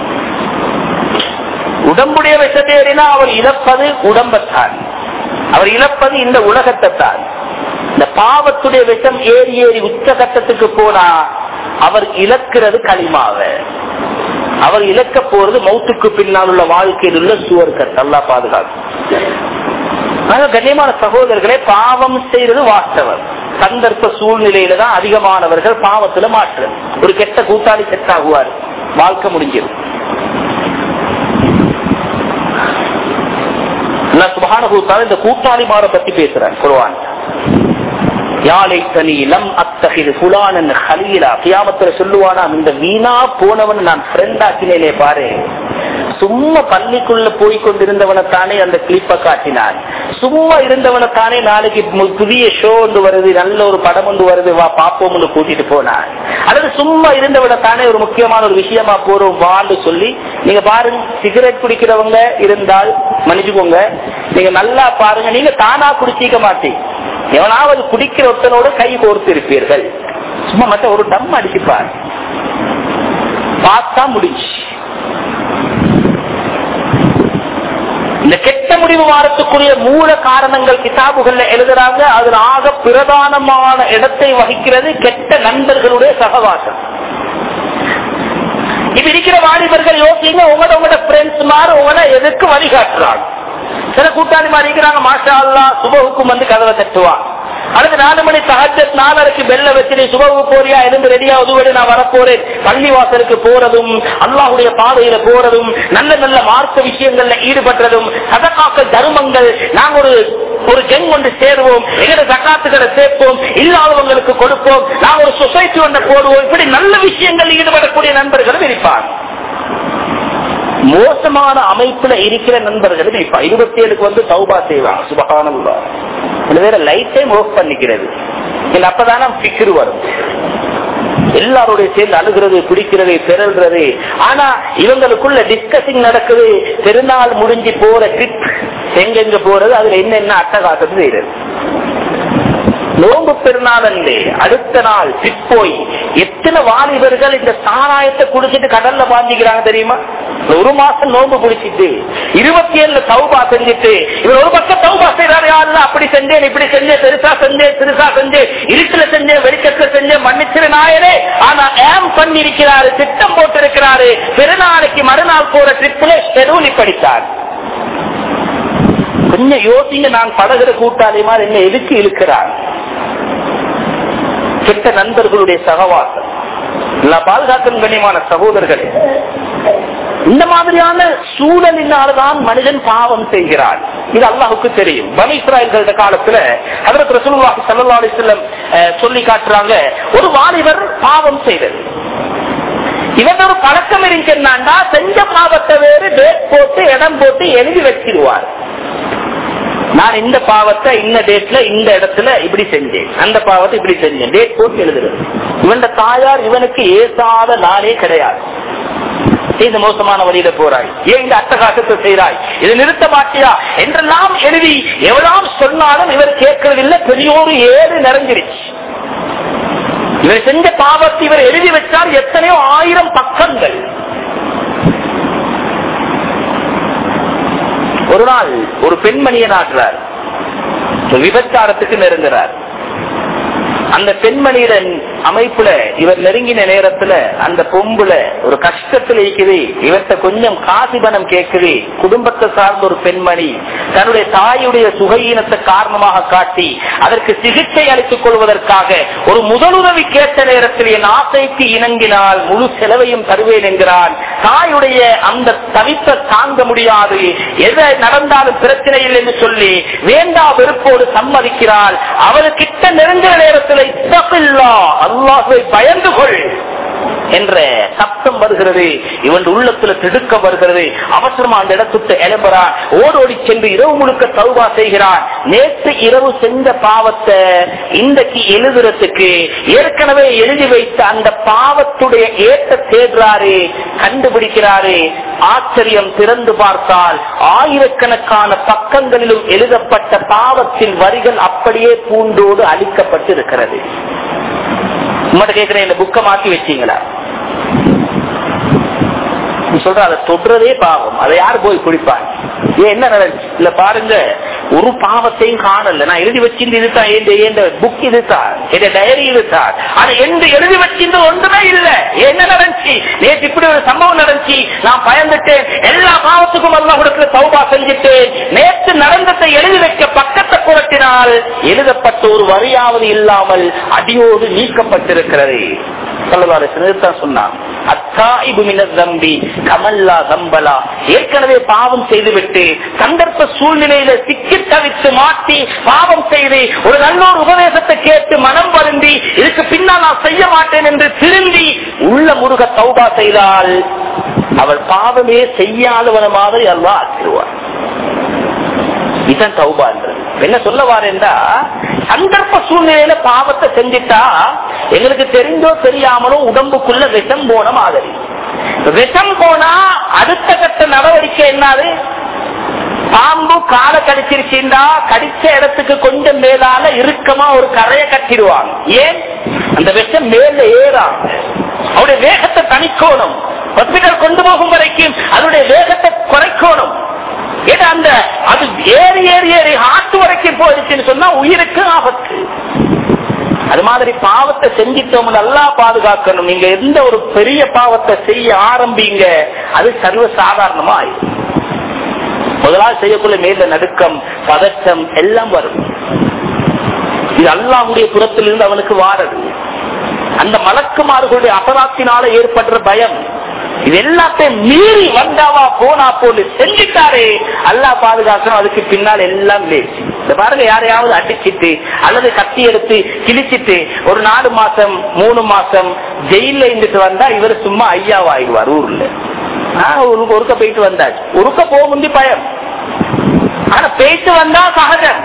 உடம்புடைய விஷத்தை ஏறினா அவர் இழப்பது உடம்பத்தான் அவர் இழப்பது இந்த உலகத்தை தான் இந்த பாவத்துடைய விஷம் ஏறி ஏறி உச்ச கட்டத்துக்கு போனா அவர் இழக்கிறது களிமாவ அவர் இழக்க போறது மௌத்துக்கு பின்னால் உள்ள வாழ்க்கையில் உள்ள சுவர்க்கத்தை நல்லா பாதுகாக்கும் கண்ணியமான சகோதரர்களே பாவம் செய்யறது வாஸ்தவர் சந்தர்ப்ப சூழ்நிலையில தான் அதிகமானவர்கள் பாவத்துல மாற்று ஒரு கெட்ட கூட்டாளி செட் ஆகுவார் வாழ்க்கை முடிஞ்சிடும் சுபானுத்தால இந்த கூட்டாளிமார பத்தி பேசுறேன் குருவான் சொல்லுவானாம் இந்த வீணா போனவன் நான் ஃப்ரெண்ட் ஆக்கினேனே பாரு சும்மா பள்ளிக்குள்ள போய் கொண்டிருந்தவனை தானே அந்த கிளிப்ப காட்டினான் சும்மா இருந்தவனை தானே நாளைக்கு புதிய ஷோ ஒன்று வருது நல்ல ஒரு படம் ஒன்று வருது வா பாப்போம் கூட்டிட்டு போனான் அல்லது சும்மா இருந்தவனை தானே ஒரு முக்கியமான ஒரு விஷயமா போறோம் வான்னு சொல்லி நீங்க பாருங்க சிகரெட் குடிக்கிறவங்க இருந்தால் மன்னிச்சுக்கோங்க நீங்க நல்லா பாருங்க நீங்க தானா குடிச்சிக்க மாட்டீங்க எவனாவது குடிக்கிற ஒருத்தனோடு கை கோர்த்து இருப்பீர்கள் சும்மா மத்த ஒரு டம் அடிச்சுப்பார் பார்த்தா முடிஞ்சு இந்த கெட்ட முடிவு வாரத்துக்குரிய மூல காரணங்கள் கிதாபுகள்ல எழுதுறாங்க அதுல ஆக பிரதானமான இடத்தை வகிக்கிறது கெட்ட நண்பர்களுடைய சகவாசம் இப்ப இருக்கிற வாலிபர்கள் யோசிங்க உங்களோட உங்களோட ஃப்ரெண்ட்ஸ் மாதிரி உங்களை எதுக்கு வழிகாட்டுறாங்க சில கூட்டாளி மாதிரி இருக்கிறாங்க மாஷா அல்லா சுபகுக்கும் வந்து கதவை தட்டுவான் அடுத்து நாலு மணி சஹஜத் நாலரைக்கு பெல்ல வச்சு சுபகு போறியா இருந்து ரெடியா உதவி நான் வரப்போறேன் பள்ளி வாசலுக்கு போறதும் அல்லாஹுடைய பாதையில போறதும் நல்ல நல்ல மார்க்க விஷயங்கள்ல ஈடுபட்டதும் சதக்காக்கள் தர்மங்கள் நாங்க ஒரு ஒரு ஜெங் ஒன்று சேருவோம் எங்கட சக்காத்துக்களை சேர்ப்போம் இல்லாதவங்களுக்கு கொடுப்போம் நாங்க ஒரு சொசைட்டி ஒன்றை போடுவோம் இப்படி நல்ல விஷயங்கள் ஈடுபடக்கூடிய நண்பர்களும் இருப்பாங்க மோசமான அமைப்புல இருக்கிற நண்பர்கள் இப்ப இருபத்தி ஏழுக்கு வந்து சௌபா செய்வாங்க சுபகானல்லா சில பேர லைட் டைம் ஆஃப் பண்ணிக்கிறது இல்ல அப்பதானே பிக்ரு வரும் எல்லாரோட சேர்ந்து அழுகிறது பிடிக்கிறது பெறல்றது ஆனா இவங்களுக்குள்ள டிஸ்கசிங் நடக்குது பெருநாள் முடிஞ்சு போற ட்ரிப் எங்கெங்க போறது அதுல என்னென்ன அட்டகாசத்து செய்யறது நோம்பு பெருநாள் அன்று அடுத்த நாள் போய் எத்தனை வாலிபர்கள் இந்த சாராயத்தை குடிச்சிட்டு கடல்ல பாஞ்சிக்கிறாங்க தெரியுமா ஒரு மாசம் நோம்பு குடிச்சிட்டு இருபத்தி ஏழுல சௌபா செஞ்சுட்டு இவர் ஒரு பக்கம் சௌபா செய்யறாரு யாருல அப்படி செஞ்சேன் இப்படி செஞ்சேன் பெருசா செஞ்சேன் சிறுசா செஞ்சேன் இருட்டுல செஞ்சேன் வெளிச்சத்துல செஞ்சேன் மன்னிச்சிரு நாயனே ஆனா ஏம் பண்ணி இருக்கிறாரு திட்டம் போட்டு இருக்கிறாரு பெருநாளைக்கு மறுநாள் போற ட்ரிப்ல ஷெடியூல் படித்தார் கொஞ்சம் யோசிங்க நான் பழகிற கூட்டாளி மாதிரி என்ன எதுக்கு இழுக்கிறார் கெட்ட நண்பர்களுடைய சகவாசம் எல்லா பாதுகாக்கும் கண்ணியமான சகோதரர்களே இந்த மாதிரியான சூழலினால்தான் மனிதன் பாவம் செய்கிறான் இது அல்லாஹுக்கு தெரியும் பனி இஸ்ராயல்கள காலத்துல அதற்கு ரசூலுல்லாஹி ஸல்லல்லாஹு அலைஹி வஸல்லம் சொல்லி காட்டுறாங்க ஒரு வாலிபர் பாவம் செய்தது இவன் ஒரு பழக்கம் இருந்துச்சுன்னா செஞ்ச பாவத்தை வேறு டேட் போட்டு இடம் போட்டு எழுதி வச்சிருவார் நான் இந்த பாவத்தை இந்த டேட்ல இந்த இடத்துல இப்படி செஞ்சேன் அந்த பாவத்தை இப்படி செஞ்சேன் டேட் போட்டு எழுதுறது இவன் தாயார் இவனுக்கு ஏசாத நாளே கிடையாது இந்த மோசமான வழியில போறாய் ஏன் இந்த அட்டகாசத்தை செய்கிறாய் இது நிறுத்த மாட்டியா என்றெல்லாம் எழுதி எவ்வளவு சொன்னாலும் இவர் கேட்கறதில்லை பெரியோரு ஏறு நிறைஞ்சிருச்சு இவர் செஞ்ச பாவத்தை இவர் எழுதி வச்சால் எத்தனையோ ஆயிரம் பக்கங்கள் ஒரு நாள் ஒரு பெண்மணியை நாட்டுறார் விபச்சாரத்துக்கு நெருங்குறார் அந்த பெண்மணியின் அமைப்புல இவர் நெருங்கின நேரத்துல அந்த பொம்புல ஒரு கஷ்டத்துல இருக்குது இவர்கிட்ட கொஞ்சம் காசி பணம் கேட்குது குடும்பத்தை சார்ந்த ஒரு பெண்மணி தன்னுடைய தாயுடைய சுகையீனத்தை காரணமாக காட்டி அதற்கு சிகிச்சை அளித்துக் கொள்வதற்காக ஒரு முதலுதவி கேட்ட நேரத்தில் என் ஆசைக்கு இணங்கினால் முழு செலவையும் தருவேன் என்கிறான் தாயுடைய அந்த தவித்த தாங்க முடியாது எது நடந்தாலும் பிரச்சனை இல்லை என்று சொல்லி வேண்டா வெறுப்போடு சம்மதிக்கிறாள் அவளுக்கிட்ட நெருங்கிற நேரத்தில் அல்லாஹை பயந்து கொள் என்ற சப்தம் வருகிறது இவன் உள்ளத்துல திடுக்க வருகிறது அவசரமா அந்த இடத்துக்கு எழும்புறான் ஓடோடி சென்று இரவு முழுக்க தௌபா செய்கிறான் நேற்று இரவு செஞ்ச பாவத்தை இன்றைக்கு எழுதுறதுக்கு ஏற்கனவே எழுதி வைத்த அந்த பாவத்துடைய ஏற்ற தேடுறாரு கண்டுபிடிக்கிறாரு ஆச்சரியம் திறந்து பார்த்தால் ஆயிரக்கணக்கான பக்கங்களிலும் எழுதப்பட்ட பாவத்தின் வரிகள் அப்படியே பூண்டோடு அளிக்கப்பட்டு இருக்கிறது உங்கள்கிட்ட கேட்கிறேன் இந்த புக்கை மாத்தி வச்சீங்களா சொல்ற அதை தொடுறதே பாவம் அதை யாரு போய் குடிப்பாங்க ஏன் என்ன நடந்துச்சு இல்ல பாருங்க ஒரு பாவத்தையும் காணல நான் எழுதி வச்சிருந்து இதுதான் எந்த புக் இதுதான் என் டைரி இதுதான் ஆனா எந்த எழுதி வச்சிருந்து ஒன்றுமே இல்ல என்ன நடந்துச்சு நேற்று இப்படி ஒரு சம்பவம் நடந்துச்சு நான் பயந்துட்டேன் எல்லா பாவத்துக்கும் எல்லாம் கொடுக்கிற சௌபா செஞ்சுட்டேன் நேற்று நடந்ததை எழுதி வைக்க பக்கத்தை புரட்டினால் எழுதப்பட்ட ஒரு வரியாவது இல்லாமல் அடியோடு நீக்கப்பட்டிருக்கிறது சொன்னான் ஏற்கனவே பாவம் செய்துவிட்டு சந்தர்ப்ப சூழ்நிலையில சிக்கி தவித்து மாட்டி பாவம் செய்து ஒரு நல்ல ஒரு உபதேசத்தை கேட்டு மனம் வருந்தி இதுக்கு பின்னால் நான் செய்ய மாட்டேன் என்று திருந்தி உள்ள முருக தௌபா செய்தால் அவள் பாவமே செய்யாதவன மாதிரி அல்லா ஆக்கிடுவார் இதுதான் தௌபா என்றது என்ன சொல்ல வாரேன்டா சந்தர்ப்ப சூழ்நிலையில பாவத்தை செஞ்சிட்டா எங்களுக்கு தெரிஞ்சோ தெரியாமலோ உடம்புக்குள்ள விஷம் போன மாதிரி விஷம் போனா அடுத்த கட்ட நடவடிக்கை என்னது பாம்பு காலை கடிச்சிருச்சுண்டா கடிச்ச இடத்துக்கு கொஞ்சம் மேலால இறுக்கமா ஒரு கரையை கட்டிடுவாங்க ஏன் அந்த விஷம் மேல ஏறாம் அவருடைய வேகத்தை தணிக்கணும் ஹாஸ்பிட்டல் கொண்டு போகும் வரைக்கும் அதனுடைய வேகத்தை குறைக்கணும் அந்த அது ஏறி ஏறி ஏறி ஆட்டு வரைக்கும் போயிடுச்சுன்னு சொன்னா உயிருக்கு ஆபத்து அது மாதிரி பாவத்தை செஞ்சிட்டோம் நல்லா பாதுகாக்கணும் நீங்க எந்த ஒரு பெரிய பாவத்தை செய்ய ஆரம்பிங்க அது சர்வ சாதாரணமா ஆயிடும் முதலாவது செய்யக்குள்ள மேல நடுக்கம் பதற்றம் எல்லாம் வரும் இது அல்லாவுடைய புறத்திலிருந்து அவனுக்கு வாரது அந்த மலக்குமார்களுடைய அபராத்தினால ஏற்படுற பயம் இது எல்லாத்தையும் மீறி வந்தாவா போனா போன்னு செஞ்சுட்டாரு அல்லா பாதுகாக்கணும் அதுக்கு பின்னால் எல்லாம் லேச்சு இந்த பாருங்க யாரையாவது அடிச்சிட்டு அல்லது கத்தி எடுத்து கிழிச்சிட்டு ஒரு நாலு மாசம் மூணு மாசம் ஜெயில இருந்துட்டு வந்தா இவர் சும்மா ஐயாவாயிடுவார் ஊர்ல ஒருக்க போயிட்டு வந்தாச்சு ஒருக்க போக முந்தி பயம் ஆனா போயிட்டு வந்தா சகஜம்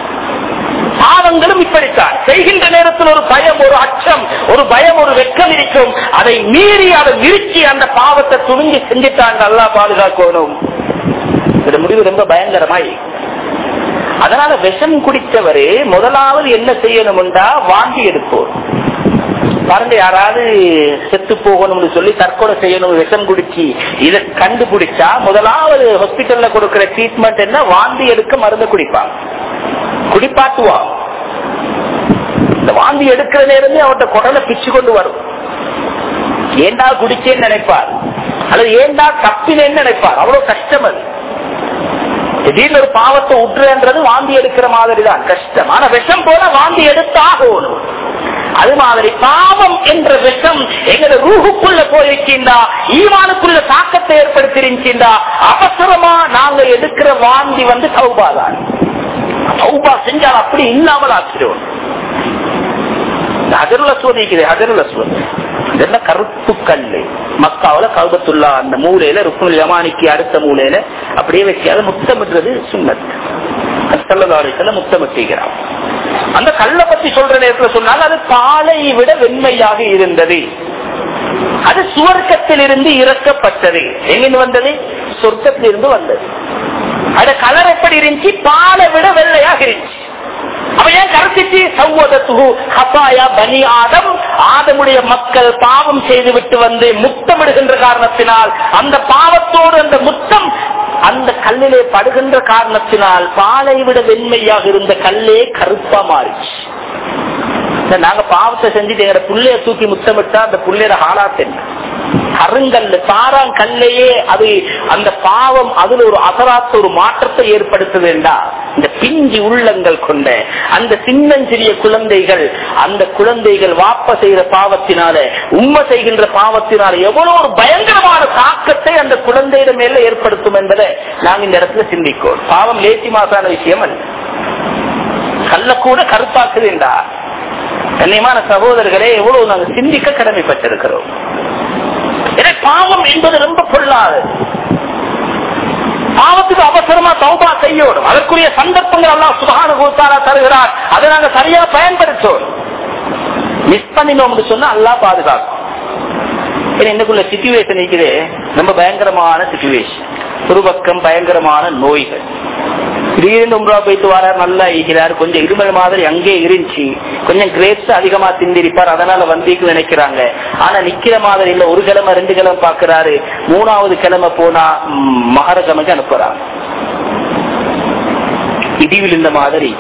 பாவங்களும் இப்படித்தான் செய்கின்ற நேரத்தில் ஒரு பயம் ஒரு அச்சம் ஒரு பயம் ஒரு வெக்கம் இருக்கும் அதை மீறி அதை நிறுத்தி அந்த பாவத்தை துணிஞ்சு செஞ்சுட்டாங்க நல்லா பாதுகாக்கணும் இந்த முடிவு ரொம்ப பயங்கரமாய் அதனால விஷம் குடித்தவரு முதலாவது என்ன செய்யணும்டா வாங்கி எடுப்போம் பாருங்க யாராவது செத்து போகணும்னு சொல்லி தற்கொலை செய்யணும் விஷம் குடிச்சு இதை கண்டுபிடிச்சா முதலாவது ஹாஸ்பிட்டல்ல கொடுக்கிற ட்ரீட்மெண்ட் என்ன வாந்தி எடுக்க மருந்து குடிப்பாங்க குடிப்பாட்டுவான் இந்த வாந்தி எடுக்கிற நேரமே அவர்கிட்ட குடலை பிச்சு கொண்டு வரும் ஏண்டா குடிச்சேன்னு நினைப்பார் அல்லது ஏண்டா தப்பினேன்னு நினைப்பார் அவ்வளவு கஷ்டம் அது திடீர்னு ஒரு பாவத்தை உற்றுன்றது வாந்தி எடுக்கிற மாதிரி தான் கஷ்டம் ஆனா விஷம் போல வாந்தி எடுத்தாகணும் அது மாதிரி பாவம் என்ற விஷம் எங்க ரூஹுக்குள்ள போயிருக்கின்றா ஈவானுக்குள்ள தாக்கத்தை ஏற்படுத்திருக்கின்றா அவசரமா நாங்க எடுக்கிற வாந்தி வந்து சௌபாதான் சௌபா செஞ்சால் அப்படி இல்லாமல் ஆக்கிடுவோம் ஹஜருல் அஸ்வத் இருக்குது ஹஜருல் அஸ்வத் இதெல்லாம் கருப்பு கல்லு மக்காவில கவுபத்துல்லா அந்த மூலையில ருக்குல் யமானிக்கு அடுத்த மூலையில அப்படியே வச்சு அதை முத்தமிடுறது சுண்ணத் சல்லதாரிசல்ல முத்தமிட்டுகிறான் அந்த கல்லை பத்தி சொல்ற நேரத்துல சொன்னால் அது பாலை விட வெண்மையாக இருந்தது அது சுவர்க்கத்தில் இருந்து இறக்கப்பட்டது எங்கிருந்து வந்தது சொர்க்கத்தில் இருந்து வந்தது அது கலர் எப்படி இருந்துச்சு பாலை விட வெள்ளையாக இருந்துச்சு அவன் ஏன் கருத்திச்சு சௌவதத்துகு ஹபாயா பனி ஆதம் ஆதமுடைய மக்கள் பாவம் செய்து விட்டு வந்து முத்தமிடுகின்ற காரணத்தினால் அந்த பாவத்தோடு அந்த முத்தம் அந்த கல்லிலே படுகின்ற காரணத்தினால் பாலை விட வெண்மையாக இருந்த கல்லே கருப்பா மாறிச்சு நாங்க பாவத்தை செஞ்சுட்டு எங்க புள்ளைய தூக்கி முத்தமிட்டா அந்த புள்ளையோட ஹாலாத் என்ன கருங்கல் பாறாங்கல்லையே அது அந்த பாவம் அதுல ஒரு அசராத்த ஒரு மாற்றத்தை ஏற்படுத்துதுண்டா இந்த பிஞ்சு உள்ளங்கள் கொண்ட அந்த சின்னஞ்சிறிய குழந்தைகள் அந்த குழந்தைகள் வாப்ப செய்கிற பாவத்தினால உண்மை செய்கின்ற பாவத்தினால எவ்வளவு ஒரு பயங்கரமான தாக்கத்தை அந்த குழந்தையிட மேல ஏற்படுத்தும் என்பதை நாம் இந்த இடத்துல சிந்திக்கோம் பாவம் லேசி மாசான விஷயம் அல்ல கல்ல கூட கருப்பாக்குதுண்டா கண்ணியமான சகோதரர்களே எவ்வளவு நாங்கள் சிந்திக்க கடமைப்பட்டிருக்கிறோம் எனவே பாவம் என்பது ரொம்ப பொல்லாது பாவத்துக்கு அவசரமா தௌபா செய்யணும் அதற்குரிய சந்தர்ப்பங்கள் எல்லாம் சுகான கூத்தாரா தருகிறார் அதை நாங்க சரியா பயன்படுத்தோம் மிஸ் பண்ணினோம் சொன்னா அல்லா பாதுகாக்கும் என்னக்குள்ள சிச்சுவேஷன் இருக்குது ரொம்ப பயங்கரமான சிச்சுவேஷன் ஒரு பக்கம் பயங்கரமான நோய்கள் திடீர்னு உம்ரா போயிட்டு வரார் நல்லா இருக்கிறார் கொஞ்சம் இருமல் மாதிரி அங்கே இருந்துச்சு கொஞ்சம் கிரேப்ஸ் அதிகமா திந்திருப்பார் அதனால வந்திக்கு நினைக்கிறாங்க ஆனா நிக்கிற மாதிரி இல்ல ஒரு கிழமை ரெண்டு கிழமை பாக்குறாரு மூணாவது கிழமை போனா மகரகமைக்கு அனுப்புறாங்க இடிவில் இந்த மாதிரி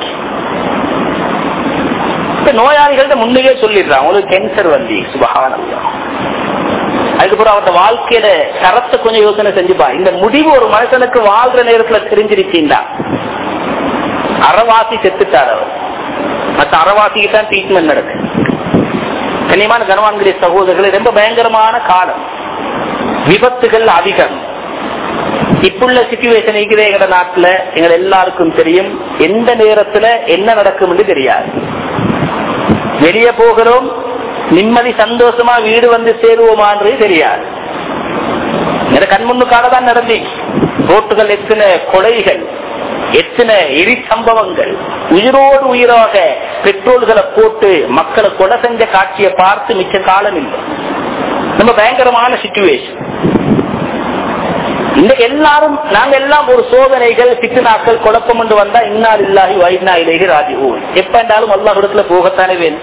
இப்ப நோயாளிகள்ட்ட முன்னையே சொல்லிடுறான் உங்களுக்கு கேன்சர் வந்து சுபகானந்தம் அதுக்கப்புறம் அவரோட வாழ்க்கையில தரத்தை கொஞ்சம் யோசனை செஞ்சுப்பா இந்த முடிவு ஒரு மனுஷனுக்கு வாழ்ற நேரத்துல தெரிஞ்சிருக்கீங்களா அறவாசி செத்துட்டார் அவர் மற்ற அறவாசிக்கு தான் ட்ரீட்மெண்ட் நடக்குது கண்ணியமான கனவான்களுடைய சகோதரர்கள் ரொம்ப பயங்கரமான காலம் விபத்துகள் அதிகம் இப்புள்ள சிச்சுவேஷன் இருக்கிற எங்க நாட்டுல எங்க எல்லாருக்கும் தெரியும் எந்த நேரத்துல என்ன நடக்கும் என்று தெரியாது வெளியே போகிறோம் நிம்மதி சந்தோஷமா வீடு வந்து சேருவோமான்றது தெரியாது கண் முன்னுக்காக தான் நடந்து ரோட்டுகள் எத்தனை கொலைகள் எத்தனை எரி சம்பவங்கள் உயிரோடு உயிராக பெட்ரோல்களை போட்டு மக்களை கொலை செஞ்ச காட்சியை பார்த்து மிச்ச காலம் இல்லை ரொம்ப பயங்கரமான சிச்சுவேஷன் இந்த எல்லாரும் நாங்க எல்லாம் ஒரு சோதனைகள் சிக்கனாக்கள் குழப்பம் என்று வந்தா இன்னால் இல்லாஹி வைனா இலேஹி ராஜி எப்ப என்றாலும் அல்லாஹிடத்துல போகத்தானே வேணும்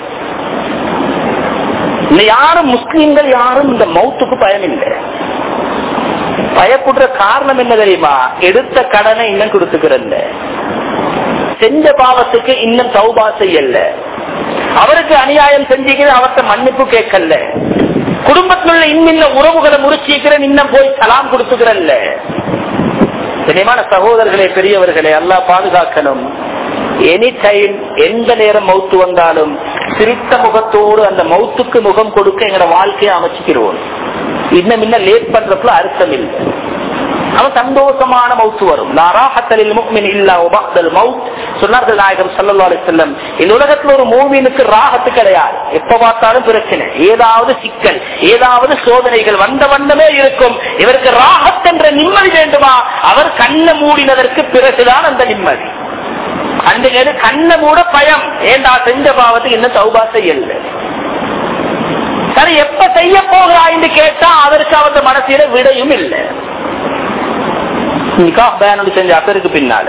இந்த யாரும் முஸ்லீம்கள் யாரும் இந்த மௌத்துக்கு பயம் இல்லை பயப்படுற காரணம் என்ன தெரியுமா எடுத்த கடனை இன்னும் கொடுத்துக்கிறல்ல செஞ்ச பாவத்துக்கு இன்னும் சௌபா செய்யல அவருக்கு அநியாயம் செஞ்சுக்கிற அவர்கிட்ட மன்னிப்பு கேட்கல குடும்பத்தில் உள்ள இன்னின்ன உறவுகளை முறிச்சிக்கிறேன் இன்னும் போய் சலாம் கொடுத்துக்கிறல்ல கனியமான சகோதரர்களே பெரியவர்களே அல்லா பாதுகாக்கணும் எனி டைம் எந்த நேரம் மௌத்து வந்தாலும் சிரித்த முகத்தோடு அந்த மௌத்துக்கு முகம் கொடுக்க எங்களோட வாழ்க்கையை அமைச்சுக்கிறோம் இன்னும் இன்னும் லேட் பண்றதுல அர்த்தம் இல்லை அவன் சந்தோஷமான மவுத்து வரும் நாராஹத்தலில் முக்மின் இல்லா உபாதல் மவுத் சொன்னார்கள் நாயகம் சல்லா செல்லம் இந்த உலகத்துல ஒரு மூவினுக்கு ராகத்து கிடையாது எப்ப பார்த்தாலும் பிரச்சனை ஏதாவது சிக்கல் ஏதாவது சோதனைகள் வந்த வண்ணமே இருக்கும் இவருக்கு ராகத் என்ற நிம்மதி வேண்டுமா அவர் கண்ணை மூடினதற்கு பிறகுதான் அந்த நிம்மதி அந்த கண்ணை மூட பயம் ஏண்டா செஞ்ச பாவத்துக்கு இன்னும் சௌபா செய்யல சரி எப்ப செய்ய போகிறாய்ன்னு கேட்டா அதற்கு அவரது மனசில விடையும் இல்லை நிக்கா பேனோடு செஞ்ச அசருக்கு பின்னால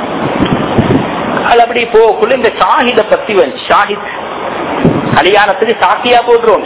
அது அப்படி போக்குள்ள இந்த ஷாஹித பத்தி வந்து ஷாஹித் கல்யாணத்துக்கு சாத்தியா போடுறோம்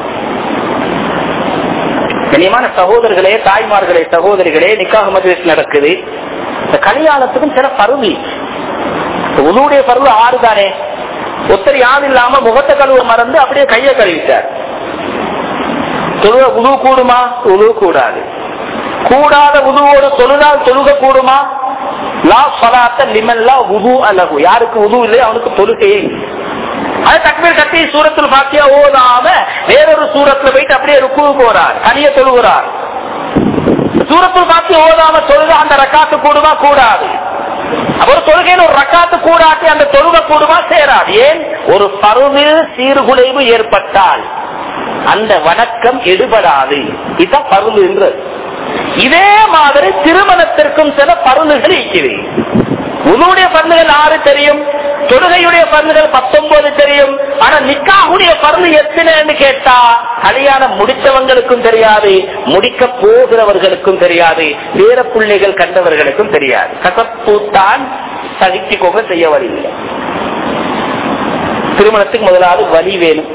கண்ணியமான சகோதரர்களே தாய்மார்களே சகோதரிகளே நிக்காக மஜ்லிஸ் நடக்குது இந்த கல்யாணத்துக்கும் சில பருவி உதவுடைய பருவ ஆறு தானே ஒத்தர் யாரும் இல்லாம முகத்தை கழுவ மறந்து அப்படியே கையை கழுவிட்டார் தொழுக உதவு கூடுமா உதவு கூடாது கூடாத உதுவோடு தொழுதால் தொழுக கூடுமா லா சலாத்த லிமல்லா உது அலகு யாருக்கு உது இல்லை அவனுக்கு தொழுகையே அது தக்மீர் கட்டி சூரத்தில் பாக்கியா ஓதாம வேறொரு சூரத்துல போயிட்டு அப்படியே ருக்கு போறார் தனிய தொழுகிறார் சூரத்தில் பாக்கி ஓதாம தொழுக அந்த ரக்காத்து கூடுமா கூடாது ஒரு தொழுகையில் ஒரு ரக்காத்து கூடாட்டி அந்த தொழுக கூடுமா சேராது ஏன் ஒரு பருவில் சீர்குலைவு ஏற்பட்டால் அந்த வணக்கம் எடுபடாது இதுதான் பருள் என்றது இதே மாதிரி திருமணத்திற்கும் சில பருளுகள் இருக்கிறது உன்னுடைய பருந்துகள் ஆறு தெரியும் தொழுகையுடைய பருந்துகள் பத்தொன்பது தெரியும் ஆனா நிக்காவுடைய பருந்து எத்தனைன்னு கேட்டா கல்யாணம் முடித்தவங்களுக்கும் தெரியாது முடிக்க போகிறவர்களுக்கும் தெரியாது பேர பிள்ளைகள் கண்டவர்களுக்கும் தெரியாது கசப்பூத்தான் சகிச்சுக்கோங்க செய்ய வழியில்லை திருமணத்துக்கு முதலாவது வழி வேணும்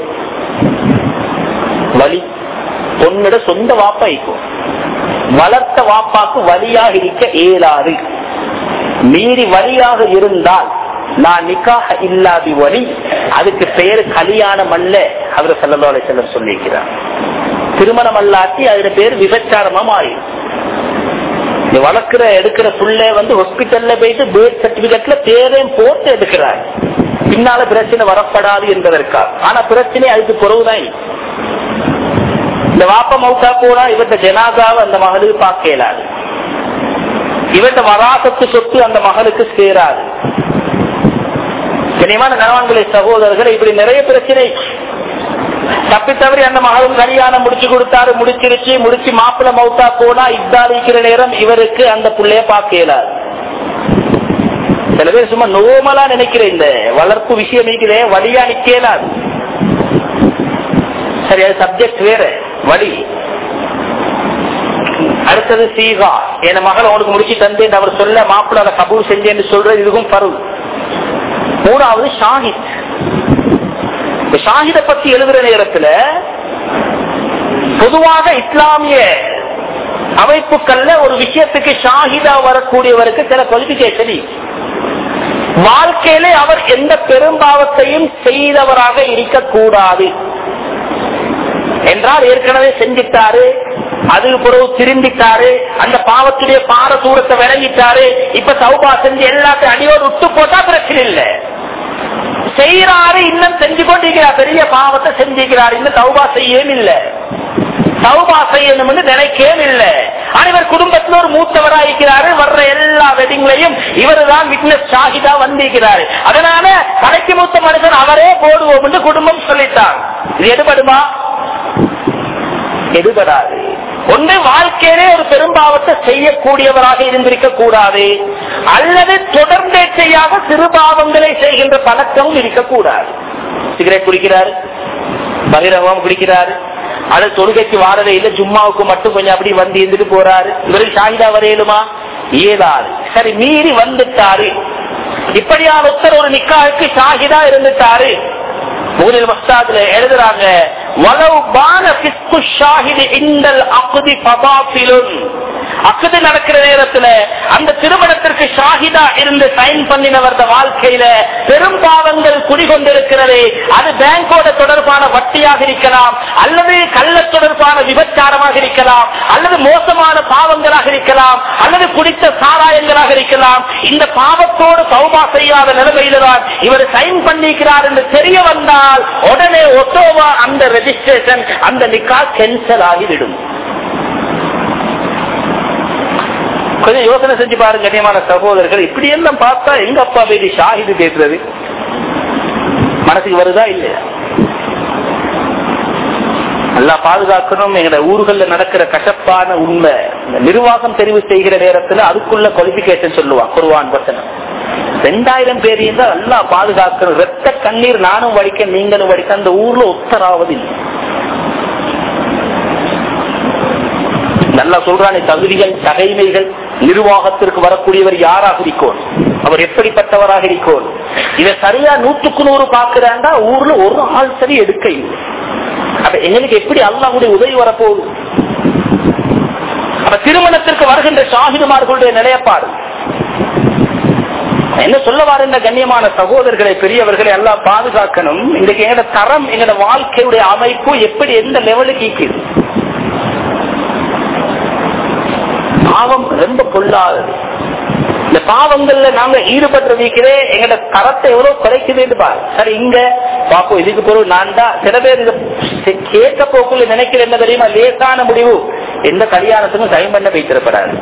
வழி பொண்ணிட சொந்த வாப்பா இருக்கும் வளர்த்த வாப்பாக்கு வழியாக இருக்க இயலாது மீறி வழியாக இருந்தால் நான் நிக்காக இல்லாதி வழி அதுக்கு பெயர் கல்யாணம் அல்ல அவர் செல்லலோலை செல்லம் சொல்லியிருக்கிறார் திருமணம் அல்லாட்டி அதுல பேர் விபச்சாரமா மாறி நீ வளர்க்கிற எடுக்கிற புள்ள வந்து ஹாஸ்பிட்டல்ல போயிட்டு பேர்த் சர்டிபிகேட்ல பேரையும் போட்டு எடுக்கிறார் பின்னால பிரச்சனை வரப்படாது என்பதற்காக ஆனா பிரச்சனை அதுக்கு குறவுதான் இந்த வாப்ப மௌத்தா போனா இவற்ற ஜனாதாவை அந்த மகளுக்கு பார்க்க இயலாது இவற்ற வராசத்து சொத்து அந்த மகளுக்கு சேராது கனியமான கணவான்களை சகோதரர்கள் இப்படி நிறைய பிரச்சனை தப்பி தவறி அந்த மகளும் கல்யாணம் முடிச்சு கொடுத்தாரு முடிச்சிருச்சு முடிச்சு மாப்பிள்ள மௌத்தா போனா இத்தாரிக்கிற நேரம் இவருக்கு அந்த பிள்ளைய பார்க்க இயலாது சில பேர் சும்மா நோமலா நினைக்கிற இந்த வளர்ப்பு விஷயம் இருக்கிறே வழியா நிக்கலாது சரி அது சப்ஜெக்ட் வேற வழி அடுத்தது சீகா என் மகள் உனக்கு முடிச்சு தந்தேன் அவர் சொல்ல மாப்பிள்ள அதை கபூர் செஞ்சேன்னு சொல்றது இதுக்கும் பருவம் மூணாவது ஷாஹித் ஷாஹித பத்தி எழுதுற நேரத்துல பொதுவாக இஸ்லாமிய அமைப்புகள்ல ஒரு விஷயத்துக்கு ஷாஹிதா வரக்கூடியவருக்கு சில குவாலிபிகேஷன் வாழ்க்கையிலே அவர் எந்த பெரும்பாவத்தையும் செய்தவராக இருக்கக்கூடாது என்றால் ஏற்கனவே செஞ்சிட்டாரு அது பிறகு திரும்பிட்டாரு அந்த பாவத்துடைய பார தூரத்தை விளங்கிட்டாரு இப்ப சௌபா செஞ்சு எல்லாத்தையும் அடியோடு விட்டு போட்டா பிரச்சனை இல்லை செய்யறாரு இன்னும் செஞ்சு கொண்டிருக்கிறார் பெரிய பாவத்தை செஞ்சுக்கிறார் இன்னும் சௌபா செய்யவும் இல்லை சௌபா செய்யணும்னு நினைக்கவே இல்லை ஆனா இவர் குடும்பத்துல ஒரு மூத்தவரா இருக்கிறாரு வர்ற எல்லா வெட்டிங்லையும் இவர் தான் விட்னஸ் ஷாஹிதா வந்திருக்கிறாரு அதனால கடைக்கு மூத்த மனுஷன் அவரே போடுவோம் என்று குடும்பம் சொல்லிட்டார் இது எடுபடுமா எடுபடாது ஒன்று வாழ்க்கையிலே ஒரு பெரும்பாவத்தை செய்யக்கூடியவராக இருந்திருக்க கூடாது அல்லது தொடர்ந்தேச்சையாக சிறுபாவங்களை செய்கின்ற பழக்கமும் இருக்கக்கூடாது சிகரெட் குடிக்கிறாரு பகிரங்கம் குடிக்கிறாரு அது தொழுகைக்கு வாரதே இல்லை ஜும்மாவுக்கு மட்டும் கொஞ்சம் அப்படி வந்து இருந்துட்டு போறாரு இவருக்கு ஷாஹிதா வரையலுமா ஏதாது சரி மீறி வந்துட்டாரு இப்படியான ஒருத்தர் ஒரு நிக்காவுக்கு ஷாஹிதா இருந்துட்டாரு மூலில் மஸ்தாதுல எழுதுறாங்க வலவு பான பிஸ்கு ஷாஹிது இந்தல் அகுதி பபாபிலுன் அக்குது நடக்கிற நேரத்துல அந்த திருமணத்திற்கு ஷாஹிதா இருந்து சைன் பண்ணினவரது வாழ்க்கையில பெரும் பாவங்கள் குடிகொண்டிருக்கிறது அது பேங்கோட தொடர்பான வட்டியாக இருக்கலாம் அல்லது கள்ள தொடர்பான விபச்சாரமாக இருக்கலாம் அல்லது மோசமான பாவங்களாக இருக்கலாம் அல்லது குடித்த சாராயங்களாக இருக்கலாம் இந்த பாவத்தோடு சௌபா செய்யாத நிலைமையில தான் இவர் சைன் பண்ணிக்கிறார் என்று தெரிய வந்தால் உடனே ஒத்தோவா அந்த ரெஜிஸ்ட்ரேஷன் அந்த நிக்கா கேன்சல் ஆகிவிடும் கொஞ்சம் யோசனை செஞ்சு பாருங்க கண்ணியமான சகோதரர்கள் இப்படி எல்லாம் பார்த்தா எங்க அப்பா பேதி ஷாஹிது பேசுறது மனசுக்கு வருதா இல்லையா நல்லா பாதுகாக்கணும் எங்க ஊர்கள்ல நடக்கிற கசப்பான உண்மை இந்த நிர்வாகம் தெரிவு செய்கிற நேரத்துல அதுக்குள்ள குவாலிபிகேஷன் சொல்லுவான் குருவான் வசனம் ரெண்டாயிரம் பேரையும் தான் நல்லா பாதுகாக்கணும் ரத்த கண்ணீர் நானும் வடிக்க நீங்களும் வடிக்க அந்த ஊர்ல ஒத்தராவது இல்லை நல்லா சொல்றானே தகுதிகள் தகைமைகள் நிர்வாகத்திற்கு வரக்கூடியவர் யாராக இருக்கோம் அவர் எப்படிப்பட்டவராக இருக்கோம் இதை சரியா நூற்றுக்கு நூறு பாக்குறாண்டா ஊர்ல ஒரு ஆள் சரி எடுக்க இல்லை அப்ப எங்களுக்கு எப்படி அல்லாவுடைய உதவி வரப்போகுது அப்ப திருமணத்திற்கு வருகின்ற ஷாஹிதுமார்களுடைய நிலையப்பாடு என்ன சொல்ல வாருந்த கண்ணியமான சகோதரர்களை பெரியவர்களை எல்லாம் பாதுகாக்கணும் இன்றைக்கு எங்களோட தரம் எங்களோட வாழ்க்கையுடைய அமைப்பு எப்படி எந்த லெவலுக்கு இருக்குது பாவம் ரொம்ப பொல்லாதது இந்த பாவங்கள்ல நாங்க ஈடுபட்டு எங்கட தரத்தை எவ்வளவு குறைக்குதுன்னு பாரு சரி இங்க பாப்போம் இதுக்கு பிறகு நான் தான் சில பேர் இதை கேட்க போக்குள்ள நினைக்கிற என்ன தெரியுமா லேசான முடிவு எந்த கல்யாணத்துக்கும் சைன் பண்ண வைத்திருப்படாது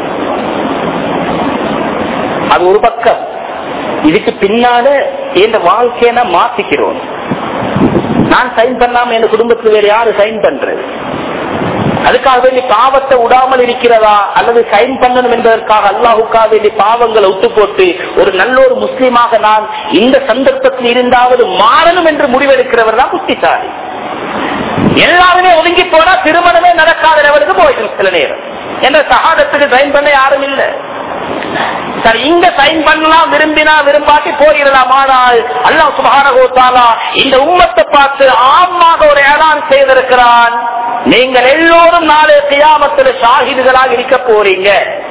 அது ஒரு பக்கம் இதுக்கு பின்னால இந்த வாழ்க்கையை நான் மாத்திக்கிறோம் நான் சைன் பண்ணாம என் குடும்பத்தில் வேற யாரு சைன் பண்றது அதுக்காக வேண்டி பாவத்தை விடாமல் இருக்கிறதா அல்லது சைன் பண்ணணும் என்பதற்காக அல்லாஹுக்காக வேண்டி பாவங்களை விட்டு போட்டு ஒரு நல்ல ஒரு முஸ்லீமாக நான் இந்த சந்தர்ப்பத்தில் இருந்தாவது மாறணும் என்று முடிவெடுக்கிறவர் தான் புத்திசாலி எல்லாருமே ஒதுங்கி போனா திருமணமே நடக்காத லெவலுக்கு போயிடும் சில நேரம் என்ற சகாதத்துக்கு சைன் பண்ண யாரும் இல்லை சரி இங்க சைன் பண்ணலாம் விரும்பினா விரும்பாட்டி போயிடலாம் ஆனால் அல்லாஹ் சுபாரகோத்தாலா இந்த உம்மத்தை பார்த்து ஆமாக ஒரு ஏலான் செய்திருக்கிறான் நீங்கள் எல்லோரும் நாளை கியாமத்தில் ஷாஹிதுகளாக இருக்க போறீங்க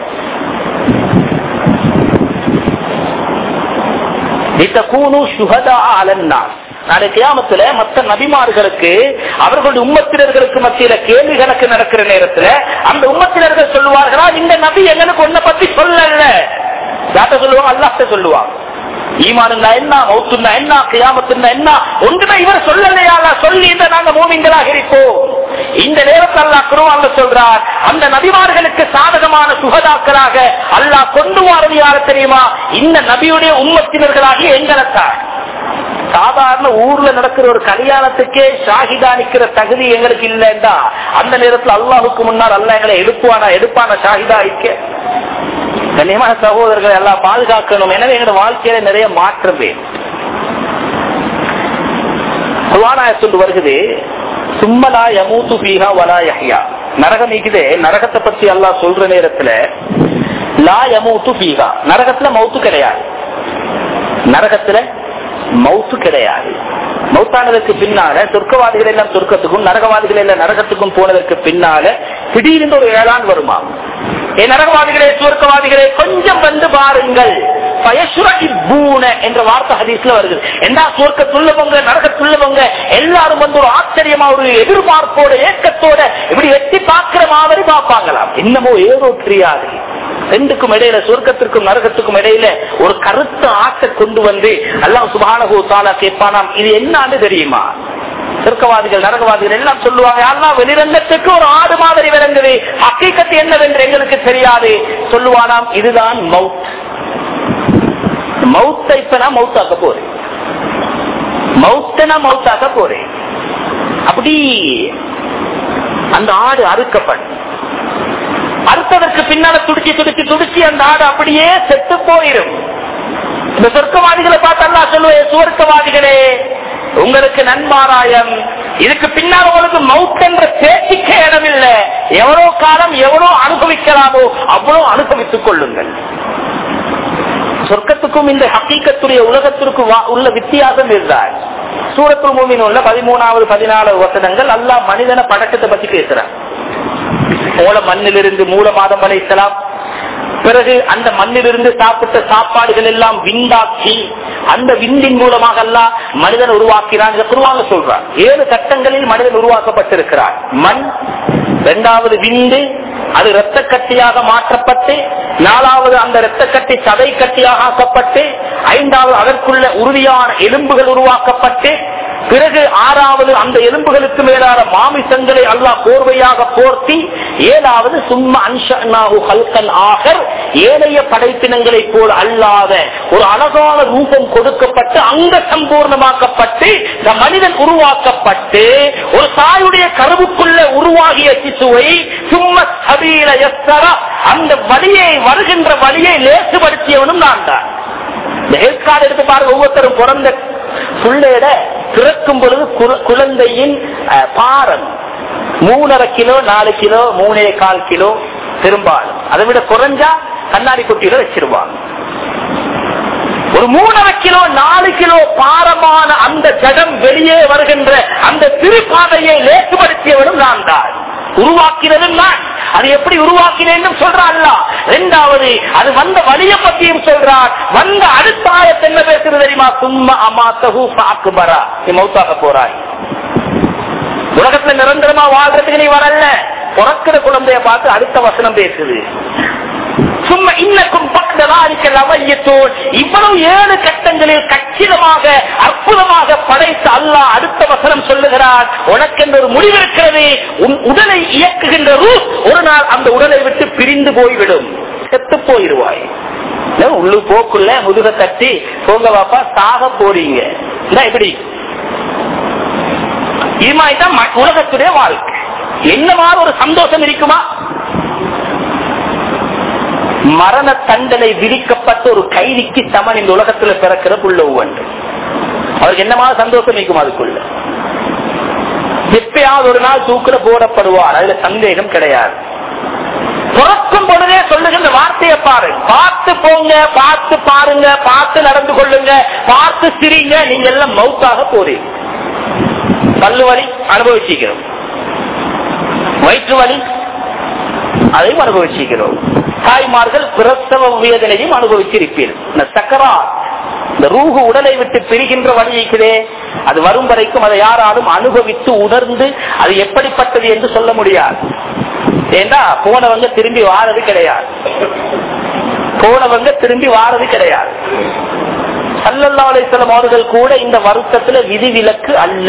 நாளை கியாமத்துல மத்த நபிமார்களுக்கு அவர்களுடைய உம்மத்தினர்களுக்கு மத்தியில கேள்வி கணக்கு நடக்கிற நேரத்துல அந்த உம்மத்தினர்கள் சொல்லுவார்களா இந்த நபி எங்களுக்கு ஒன்ன பத்தி சொல்லல யார்கிட்ட சொல்லுவாங்க அல்லாஹ்ட்ட சொல்லுவாங்க ஈமானுன்னா என்ன மௌத்துன்னா என்ன கியாமத்துன்னா என்ன ஒன்றுமே இவர் சொல்லலையா சொல்லி இந்த நாங்க மூமிங்களாக இருப்போம் இந்த நேரத்தில் அல்லாஹ் குருவாங்க சொல்றார் அந்த நபிமார்களுக்கு சாதகமான சுகதாக்களாக அல்லாஹ் கொண்டு வரது யார தெரியுமா இந்த நபியுடைய உம்மத்தினர்களாகிய எங்களைத்தான் சாதாரண ஊர்ல நடக்கிற ஒரு கல்யாணத்துக்கே ஷாஹிதா நிக்கிற தகுதி எங்களுக்கு இல்லைண்டா அந்த நேரத்தில் அல்லாஹுக்கு முன்னால் அல்ல எங்களை எடுப்பானா எடுப்பான ஷாஹிதா ஐக்க கண்ணியமான சகோதரர்களை எல்லாம் பாதுகாக்கணும் எனவே எங்களோட வாழ்க்கையில நிறைய மாற்றம் வேணும் சொல்லு வருகிறது சும்மலா யமூத்து பீஹா வலா யஹ்யா நரகம் நீக்குதே நரகத்தை பத்தி எல்லாம் சொல்ற நேரத்துல லா யமூத்து பீஹா நரகத்துல மௌத்து கிடையாது நரகத்துல மௌத்து கிடையாது மௌத்தானதற்கு பின்னால சொர்க்கவாதிகள் எல்லாம் சொர்க்கத்துக்கும் நரகவாதிகள் எல்லாம் நரகத்துக்கும் போனதற்கு பின்னால திடீர்னு ஒரு ஏழான் வருமா ஏ நரகவாதிகளே சுவர்க்கவாதிகளே கொஞ்சம் வந்து பாருங்கள் என்ற வார்த்தை ஹதீஸ்ல வருது என்ன சுவர்க்கத்துள்ளவங்க நரகத்துள்ளவங்க எல்லாரும் வந்து ஒரு ஆச்சரியமா ஒரு எதிர்பார்ப்போட ஏக்கத்தோட இப்படி எட்டி பார்க்கிற மாதிரி பார்ப்பாங்களாம் என்னமோ ஏதோ தெரியாது ரெண்டுக்கும் இடையில சொர்க்கத்திற்கும் நரகத்துக்கும் இடையில ஒரு கருத்த ஆட்டை கொண்டு வந்து எல்லாம் சுபானகோ தாலா கேட்பானாம் இது என்னன்னு தெரியுமா சொர்க்கவாதிகள் நரகவாதிகள் எல்லாம் சொல்லுவாங்க எல்லாம் வெளிரங்கத்துக்கு ஒரு ஆடு மாதிரி விளங்குது ஹக்கீக்கத்து என்னவென்று எங்களுக்கு தெரியாது சொல்லுவானாம் இதுதான் மவுத் மவுத்தை இப்ப நான் மவுத்தாக்க போறேன் மவுத்த நான் மவுத்தாக்க போறேன் அப்படி அந்த ஆடு அறுக்கப்படும் அறுத்ததற்கு பின்னால துடிச்சு துடிச்சு துடிச்சு அந்த ஆடு அப்படியே செத்து போயிரும் இந்த சொர்க்கவாதிகளை பார்த்தா சொல்லுவேன் சுவர்க்கவாதிகளே உங்களுக்கு நன்மாராயம் இதுக்கு பின்னால் உங்களுக்கு மவுத் என்ற பேச்சுக்க இடமில்லை எவ்வளவு காலம் எவ்வளவு அனுபவிக்கலாமோ அவ்வளவு அனுபவித்துக் கொள்ளுங்கள் சொர்க்கத்துக்கும் இந்த ஹக்கீக்கத்துடைய உலகத்திற்கு உள்ள வித்தியாசம் இருந்தார் சூரத்துல் மூமின் உள்ள பதிமூணாவது பதினாலாவது வசனங்கள் அல்லா மனிதன பழக்கத்தை பத்தி பேசுறான் மூல மண்ணிலிருந்து மூல மாதம் அழைக்கலாம் பிறகு அந்த மண்ணிலிருந்து சாப்பிட்ட சாப்பாடுகள் எல்லாம் விந்தாக்கி அந்த விந்தின் மூலமாக எல்லாம் மனிதன் உருவாக்கிறான் குருவாங்க சொல்றான் ஏழு கட்டங்களில் மனிதன் உருவாக்கப்பட்டிருக்கிறார் மண் இரண்டாவது விந்து அது இரத்த கட்டியாக மாற்றப்பட்டு நாலாவது அந்த இரத்த கட்டி சதை கட்டியாக ஆக்கப்பட்டு ஐந்தாவது அதற்குள்ள உறுதியான எலும்புகள் உருவாக்கப்பட்டு பிறகு ஆறாவது அந்த எலும்புகளுக்கு மேலான மாமிசங்களை அல்லாஹ் கோர்வையாக போர்த்தி ஏழாவது சும்மா அன்ஷனாகு ஹல்கன் ஆகர் ஏனைய படைப்பினங்களைப் போல் அல்லாத ஒரு அழகான ரூபம் கொடுக்கப்பட்டு அங்க சம்பூர்ணமாக்கப்பட்டு இந்த மனிதன் உருவாக்கப்பட்டு ஒரு தாயுடைய கருவுக்குள்ள உருவாகிய சிசுவை சும்மா சபீல எஸ்தரா அந்த வழியை வருகின்ற வழியை லேசுபடுத்தியவனும் நான் தான் இந்த ஹெல்த் கார்டு எடுத்து பாருங்க ஒவ்வொருத்தரும் பிறந்த புள்ளையிட பிறக்கும் பொழுது குழந்தையின் பாரம் மூணரை கிலோ நாலு கிலோ மூணே கால் கிலோ பெரும்பாலும் அதை விட குறைஞ்சா கண்ணாடி குட்டியில வச்சிருவாங்க ஒரு மூணரை கிலோ நாலு கிலோ பாரமான அந்த ஜடம் வெளியே வருகின்ற அந்த திருப்பாதையை லேசுபடுத்தியவனும் நான் தான் உருவாக்கினதும் நான் அது எப்படி உருவாக்கினேன் சொல்றான் இரண்டாவது அது வந்த வழிய பத்தியும் சொல்றான் வந்த அடுத்த ஆயத்தை என்ன பேசுறது தெரியுமா சும்மா அம்மா தகு பாக்குபரா நீ மௌத்தாக போறாய் உலகத்துல நிரந்தரமா வாழ்றதுக்கு நீ வரல பிறக்கிற குழந்தைய பார்த்து அடுத்த வசனம் பேசுது சும்மா இன்னக்கும் இவ்வளவு ஏழு கட்டங்களில் கச்சிதமாக அற்புதமாக படைத்த அல்லாஹ் அடுத்த வசனம் சொல்லுகிறார் உனக்கென்று ஒரு முடிவு இருக்கிறது உன் உடலை இயக்குகின்ற ரூஸ் ஒரு நாள் அந்த உடலை விட்டு பிரிந்து போய்விடும் செத்து போயிடுவாய் உள்ளு போக்குள்ள முதுக தட்டி போங்க பாப்பா சாக போறீங்க எப்படி இது மாதிரி தான் ம- உலகத்துடைய வாழ்க்கை என்ன மாதிரி ஒரு சந்தோஷம் இருக்குமா மரண தண்டனை விதிக்கப்பட்ட ஒரு கைதிக்கு சமன் இந்த உலகத்துல பிறக்கிற புள்ள ஒவ்வொன்று அவருக்கு என்ன மாதிரி சந்தோஷம் இருக்கும் அதுக்குள்ள எப்பயாவது ஒரு நாள் தூக்குல போடப்படுவார் அதுல சந்தேகம் கிடையாது பிறக்கும் பொழுதே சொல்லுகின்ற வார்த்தையை பாரு பார்த்து போங்க பார்த்து பாருங்க பார்த்து நடந்து கொள்ளுங்க பார்த்து சிரிங்க நீங்க எல்லாம் மவுத்தாக போறீங்க பல்லு வலி அனுபவிச்சிக்கிறோம் வயிற்று வலி அதையும் அனுபவிச்சிருக்கிறோம் தாய்மார்கள் பிரசவ வேதனையும் அனுபவிச்சிருப்பீர்கள் இந்த சக்கரா இந்த ரூகு உடலை விட்டு பிரிகின்ற வழி இருக்கிறே அது வரும் வரைக்கும் அதை யாராலும் அனுபவித்து உணர்ந்து அது எப்படிப்பட்டது என்று சொல்ல முடியாது ஏண்டா போனவங்க திரும்பி வாரது கிடையாது போனவங்க திரும்பி வாரது கிடையாது சல்லல்லா அலிஸ்லாம் அவர்கள் கூட இந்த வருத்தத்துல விதிவிலக்கு அல்ல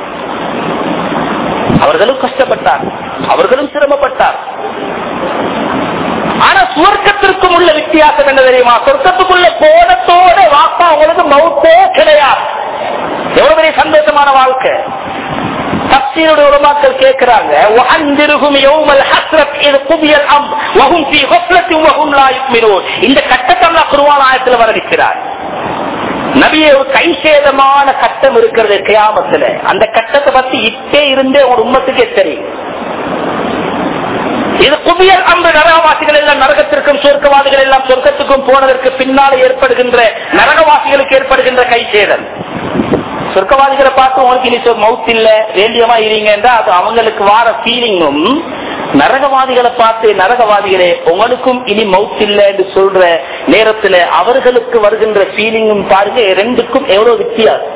அவர்களும் கஷ்டப்பட்டார் அவர்களும் சிரமப்பட்டார் ஆனா சுவர்க்கத்திற்கும் உள்ள வித்தியாசம் என்ன தெரியுமா சொர்க்கத்துக்குள்ள போனத்தோட வாப்பா அவங்களுக்கு மவுத்தே கிடையாது எவ்வளவு பெரிய சந்தோஷமான வாழ்க்கை தப்சீருடைய உலமாக்கள் கேட்கிறாங்க "வஅன்திருஹும் யௌமல் ஹஸ்ரத் இத் குதியல் அம் வஹும் ஃபீ கஃப்லத்தின் வஹும் லா யுக்மினூன்." இந்த கட்டத்தை அல்லாஹ் குர்ஆன் ஆயத்துல வர்ணிக்கிறார் நபியே ஒரு கை சேதமான கட்டம் இருக்கிறது கியாமத்துல அந்த கட்டத்தை பத்தி இப்பே இருந்தே ஒரு உம்மத்துக்கே தெரியும் இது குபியல் அம்பு நரகவாசிகள் எல்லாம் நரகத்திற்கும் சொர்க்கவாதிகள் எல்லாம் சொர்க்கத்துக்கும் போனதற்கு பின்னால் ஏற்படுகின்ற நரகவாசிகளுக்கு ஏற்படுகின்ற கை சேதம் சொர்க்கவாதிகளை பார்த்து உங்களுக்கு இனி சொல் மவுத் இல்ல வேண்டியமா இருங்கன்றா அது அவங்களுக்கு வார ஃபீலிங்கும் நரகவாதிகளை பார்த்து நரகவாதிகளே உங்களுக்கும் இனி மவுத் இல்ல என்று சொல்ற நேரத்துல அவர்களுக்கு வருகின்ற ஃபீலிங்கும் பாருங்க ரெண்டுக்கும் எவ்வளவு வித்தியாசம்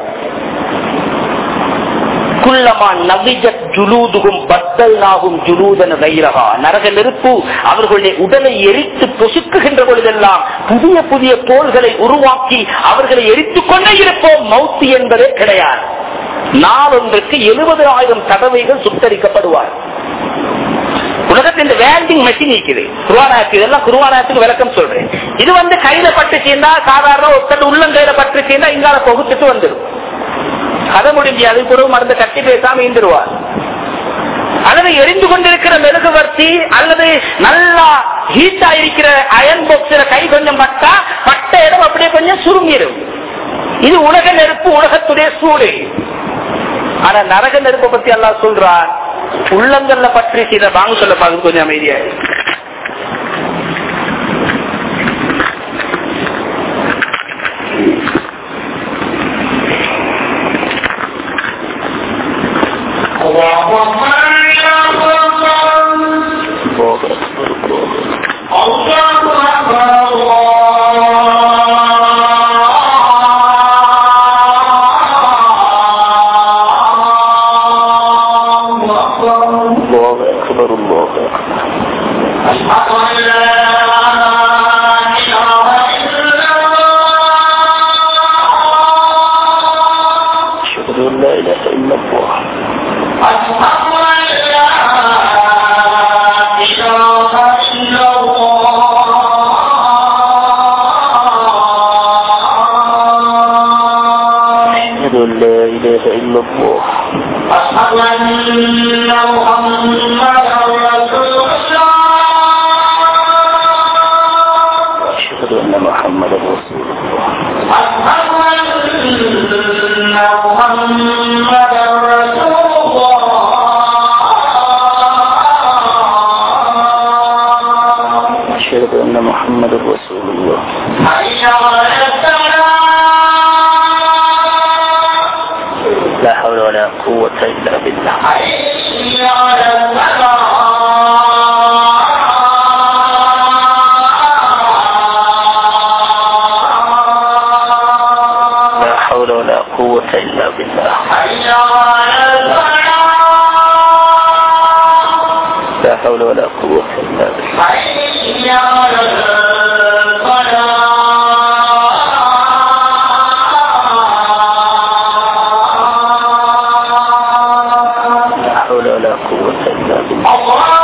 குல்லமா நவிஜத் ஜுலூதுகும் பத்தல்னாகும் ஜுலூதன கைரகா நரக நெருப்பு அவர்களுடைய உடலை எரித்து பொசுக்குகின்ற பொழுதெல்லாம் புதிய புதிய தோள்களை உருவாக்கி அவர்களை எரித்துக் கொண்டே இருப்போம் மௌத்தி என்பதே கிடையாது நாளொன்றுக்கு எழுபது ஆயிரம் தடவைகள் சுத்தரிக்கப்படுவார் உலகத்தில் இந்த வேல்டிங் மெஷின் இருக்குது குருவானாயத்து இதெல்லாம் குருவானாயத்துக்கு விளக்கம் சொல்றேன் இது வந்து கையில பட்டு சேர்ந்தா சாதாரண ஒருத்தர் உள்ளங்கையில பட்டு சேர்ந்தா இங்கால தொகுத்துட்டு வந்துடும் கதை முடிஞ்சு அது கூட மருந்து கட்டி பேசாம ஈந்துருவார் அல்லது எரிந்து கொண்டிருக்கிற மெழுகுவர்த்தி அல்லது நல்லா ஹீட்டா இருக்கிற அயன் பாக்ஸ்ல கை கொஞ்சம் பட்டா பட்ட இடம் அப்படியே கொஞ்சம் சுருங்கிடும் இது உலக நெருப்பு உலகத்துடைய சூடு ஆனா நரக நெருப்பை பத்தி எல்லாம் சொல்றான் உள்ளங்கள்ல பற்றி செய்த வாங்க சொல்ல பாக்குறது கொஞ்சம் அமைதியா இருக்கு. الله أكبر الله أكبر أشهد أن لا إله إلا الله أشهد أن لا إله إلا الله أشهد أن محمدا رسول الله وأشهد أن محمدا رسول الله أشهد أن محمدا رسول الله أشهد أن محمدا رسول الله حي على الصلاة لا حول ولا قوة إلا بالله حي على الصلاة لا حول ولا قوة إلا بالله حي على الصلاة لا حول ولا قوة إلا بالله حي على الصلاة لا حول ولا قوة إلا بالله الله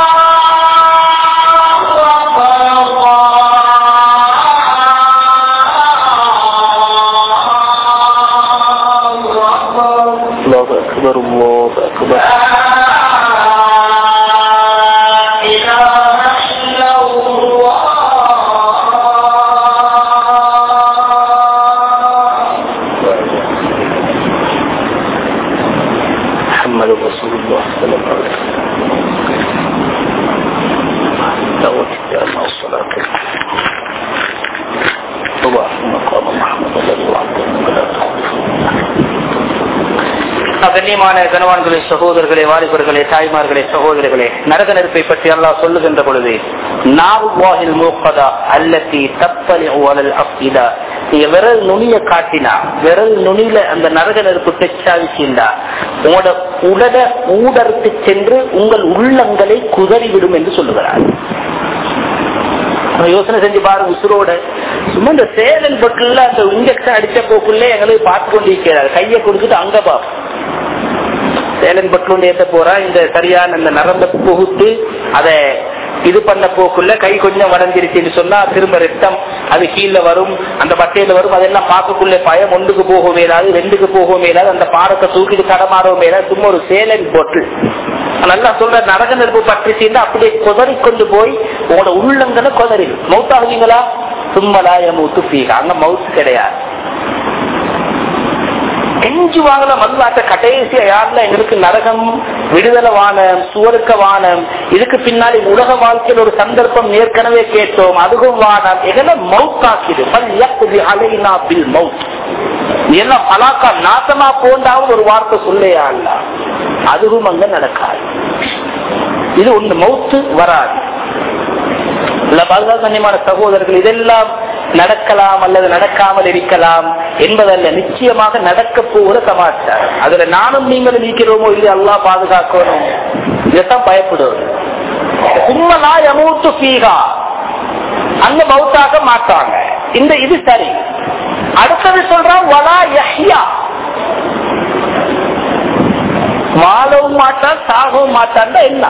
أكبر الله أكبر الله أكبر الله أكبر محمد رسول الله صلى الله عليه وسلم والصلاة اللهم مقام محمد الذي وعده ولا கண்ணியமான கணவான்களே சகோதரர்களே வாலிபர்களே தாய்மார்களே சகோதரர்களே நரக நெருப்பை பற்றி அல்லாஹ் சொல்லுகின்ற பொழுது நாவுவாஹில் மூக்கதா அல்லத்தி தப்பலி அலல் அஃபிதா நீங்க விரல் நுனிய காட்டினா விரல் நுனியில அந்த நரக நெருப்பு பெச்சாவிச்சிருந்தா உங்களோட உடட ஊடறுத்து சென்று உங்கள் உள்ளங்களை குதறிவிடும் என்று சொல்லுகிறார் யோசனை செஞ்சு பாருங்க உசுரோட சும்மா இந்த சேலன் பட்டுல அந்த இன்ஜெக்ஷன் அடிச்ச போக்குள்ளே எங்களுக்கு பார்த்து கொண்டிருக்கிறார் கையை கொடுத்துட்டு அங்க பார்ப்போம் சேலன் பட்டு ஏத்த போறா இந்த சரியான இந்த நரம்ப புகுத்து அதை இது பண்ண போக்குள்ள கை கொஞ்சம் வளைஞ்சிருச்சுன்னு சொன்னா திரும்ப ரத்தம் அது கீழே வரும் அந்த பட்டையில வரும் அதெல்லாம் பார்க்கக்குள்ள பயம் ஒன்றுக்கு போக மேலாது ரெண்டுக்கு போக மேலாது அந்த பாரத்தை தூக்கிட்டு கடமாறவும் மேலாது சும்மா ஒரு சேலன் போட்டு நல்லா சொல்ற நரக நெருப்பு பற்றி சேர்ந்து அப்படியே குதறி கொண்டு போய் உங்களோட உள்ளங்களை குதறி மவுத்தாகுவீங்களா சும்மலாய மூத்து பீக அங்க மவுத்து கிடையாது கெஞ்சு வாங்கல மல்லாட்ட கடைசியா யாருல எங்களுக்கு நரகம் விடுதலை வானம் சுவருக்க வானம் இதுக்கு பின்னாடி உலக வாழ்க்கையில் ஒரு சந்தர்ப்பம் ஏற்கனவே கேட்டோம் அதுவும் வானம் எங்களை மவுத்தாக்கிது அலைனா பில் மவுத் எல்லாம் பலாக்கா நாசமா போண்டாவும் ஒரு வார்த்தை சொல்லையா அல்ல அதுவும் அங்க நடக்காது இது ஒண்ணு மவுத்து வராது கண்ணியமான சகோதரர்கள் இதெல்லாம் நடக்கலாம் அல்லது நடக்காமல் இருக்கலாம் என்பதல்ல நிச்சயமாக நடக்க போகிற சமாச்சாரம் அதுல நானும் நீங்களும் நீக்கிறோமோ இல்லையா அல்லா பாதுகாக்கணும் இதைத்தான் பயப்படுவது சும்மலா யமூத்து பீகா அங்க மவுத்தாக மாட்டாங்க இந்த இது சரி அடுத்தது சொல்றான் வலா யஹ்யா வாழவும் மாட்டான் சாகவும் மாட்டான் என்ன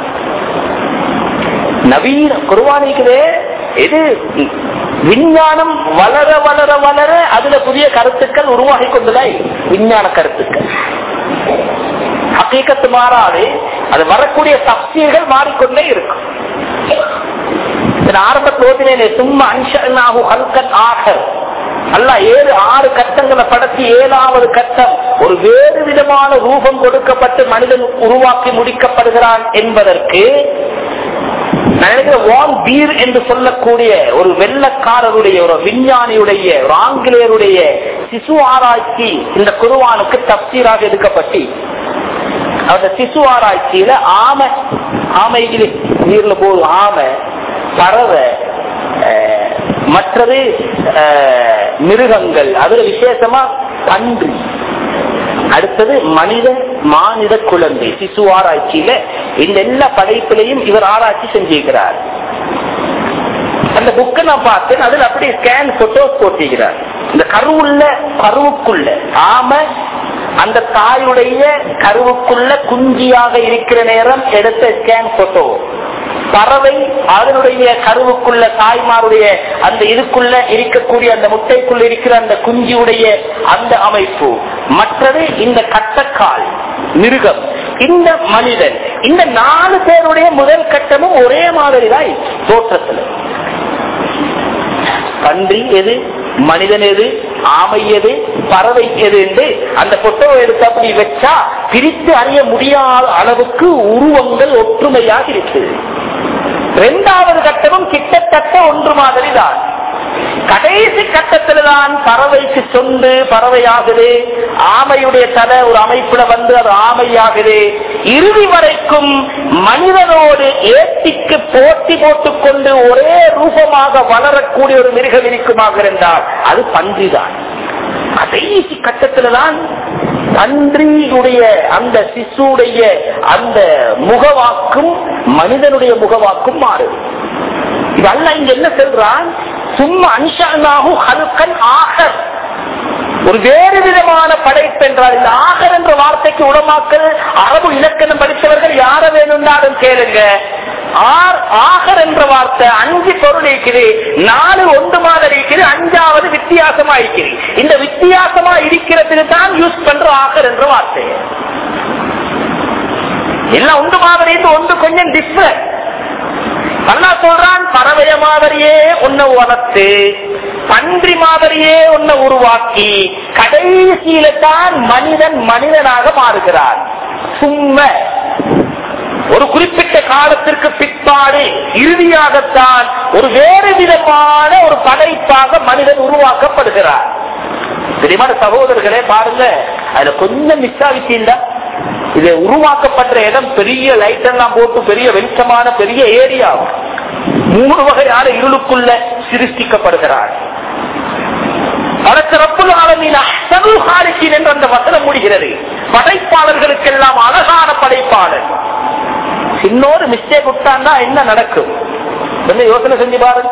நவீன குருவானிக்குதே இது விஞ்ஞானம் வளர வளர வளர அதுல புதிய கருத்துக்கள் உருவாகி கொண்டுதான் விஞ்ஞான கருத்துக்கள் ஹக்கீக்கத்து மாறாது அது வரக்கூடிய தப்சீர்கள் மாறிக்கொண்டே இருக்கும் ஆரம்பத்தில் ஓதினே சும்மா அன்ஷனாகு ஹல்கன் ஆகர் அல்ல ஏழு ஆறு கட்டங்களை படத்தி ஏழாவது கட்டம் ஒரு வேறு விதமான ரூபம் கொடுக்கப்பட்டு மனிதன் உருவாக்கி முடிக்கப்படுகிறான் என்பதற்கு வான் பீர் என்று சொல்லக்கூடிய ஒரு வெள்ளக்காரருடைய ஒரு விஞ்ஞானியுடைய ஒரு ஆங்கிலேயருடைய சிசு ஆராய்ச்சி இந்த குருவானுக்கு தப்சீராக எடுக்கப்பட்டு அந்த சிசு ஆராய்ச்சியில ஆமை ஆமைகளே நீர்ல போகும் ஆமை பறவை மற்றது மிருகங்கள் அதுல விசேஷமா பன்றி அடுத்தது மனித மானிட குழந்தை சிசு ஆராய்ச்சியில இந்த எல்லா படைப்பிலையும் இவர் ஆராய்ச்சி செஞ்சிருக்கிறார் அந்த புக்கை நான் பார்த்தேன் அதுல அப்படி ஸ்கேன் போட்டோஸ் போட்டிருக்கிறார் இந்த கருவுள்ள கருவுக்குள்ள ஆம அந்த தாயுடைய கருவுக்குள்ள குஞ்சியாக இருக்கிற நேரம் எடுத்த ஸ்கேன் போட்டோ பறவை அதனுடைய கருவுக்குள்ள தாய்மாருடைய அந்த இதுக்குள்ள இருக்கக்கூடிய அந்த முட்டைக்குள்ள இருக்கிற அந்த குஞ்சியுடைய அந்த அமைப்பு மற்றது இந்த கட்டக்கால் மிருகம் இந்த மனிதன் இந்த நாலு பேருடைய முதல் கட்டமும் ஒரே மாதிரி தான் தோற்றத்துல பன்றி எது மனிதன் எது ஆமை எது பறவை எது என்று அந்த பொட்டோ எடுத்து அப்படி வச்சா பிரித்து அறிய முடியாத அளவுக்கு உருவங்கள் ஒற்றுமையாக இருக்குது இரண்டாவது கட்டமும் கிட்டத்தட்ட ஒன்று மாதிரி தான் கடைசி கட்டத்தில் தான் பறவைக்கு சொந்து பறவையாகுது ஆமையுடைய தலை ஒரு அமைப்புல வந்து அது ஆமையாகுது இறுதி வரைக்கும் மனிதனோடு ஏட்டிக்கு போட்டி போட்டுக் கொண்டு ஒரே ரூபமாக வளரக்கூடிய ஒரு மிருகம் இருக்குமாக இருந்தால் அது பன்றிதான் கடைசி கட்டத்துல தான் பன்றியுடைய அந்த சிசுடைய அந்த முகவாக்கும் மனிதனுடைய முகவாக்கும் மாறுது இதெல்லாம் இங்க என்ன சொல்றான் சும்மா அன்ஷாகும் ஹல்கன் ஆகர் ஒரு வேறு விதமான படைப்பு என்றால் இந்த ஆகர் என்ற வார்த்தைக்கு உடமாக்கல் அரபு இலக்கணம் படித்தவர்கள் யார வேணும்னாலும் கேளுங்க ஆகர் என்ற வார்த்தை அஞ்சு பொருள் இருக்குது நாலு ஒன்று மாதிரி இருக்குது அஞ்சாவது வித்தியாசமா இருக்குது இந்த வித்தியாசமா இருக்கிறதுக்கு தான் யூஸ் பண்ற ஆகர் என்ற வார்த்தை எல்லாம் ஒன்று மாதிரி ஒன்று கொஞ்சம் டிஃபரண்ட் அல்லா சொல்றான் பறவைய மாதிரியே உன்னை வளர்த்து பன்றி மாதிரியே ஒன்ன உருவாக்கி கடைசியில தான் மனிதன் மனிதனாக மாறுகிறான் சும்மா ஒரு குறிப்பிட்ட காலத்திற்கு பிற்பாடு இறுதியாகத்தான் ஒரு வேறு விதமான ஒரு படைப்பாக மனிதன் உருவாக்கப்படுகிறார் தெரியுமான சகோதரர்களே பாருங்க அதுல கொஞ்சம் மிஸ் ஆகிட்டீங்களா இது உருவாக்கப்பட்ட இடம் பெரிய லைட் எல்லாம் போட்டு பெரிய வெளிச்சமான பெரிய ஏரியா மூணு வகையான இருளுக்குள்ள சிருஷ்டிக்கப்படுகிறார் அதற்கு ரப்புல் ஆலமீன் அஹ்சனுல் ஹாலிகீன் என்ற அந்த வசனம் முடிகிறது படைப்பாளர்களுக்கெல்லாம் அழகான படைப்பாளர் இன்னொரு மிஸ்டேக் விட்டான்னா என்ன நடக்கும் கொஞ்சம் யோசனை செஞ்சு பாருங்க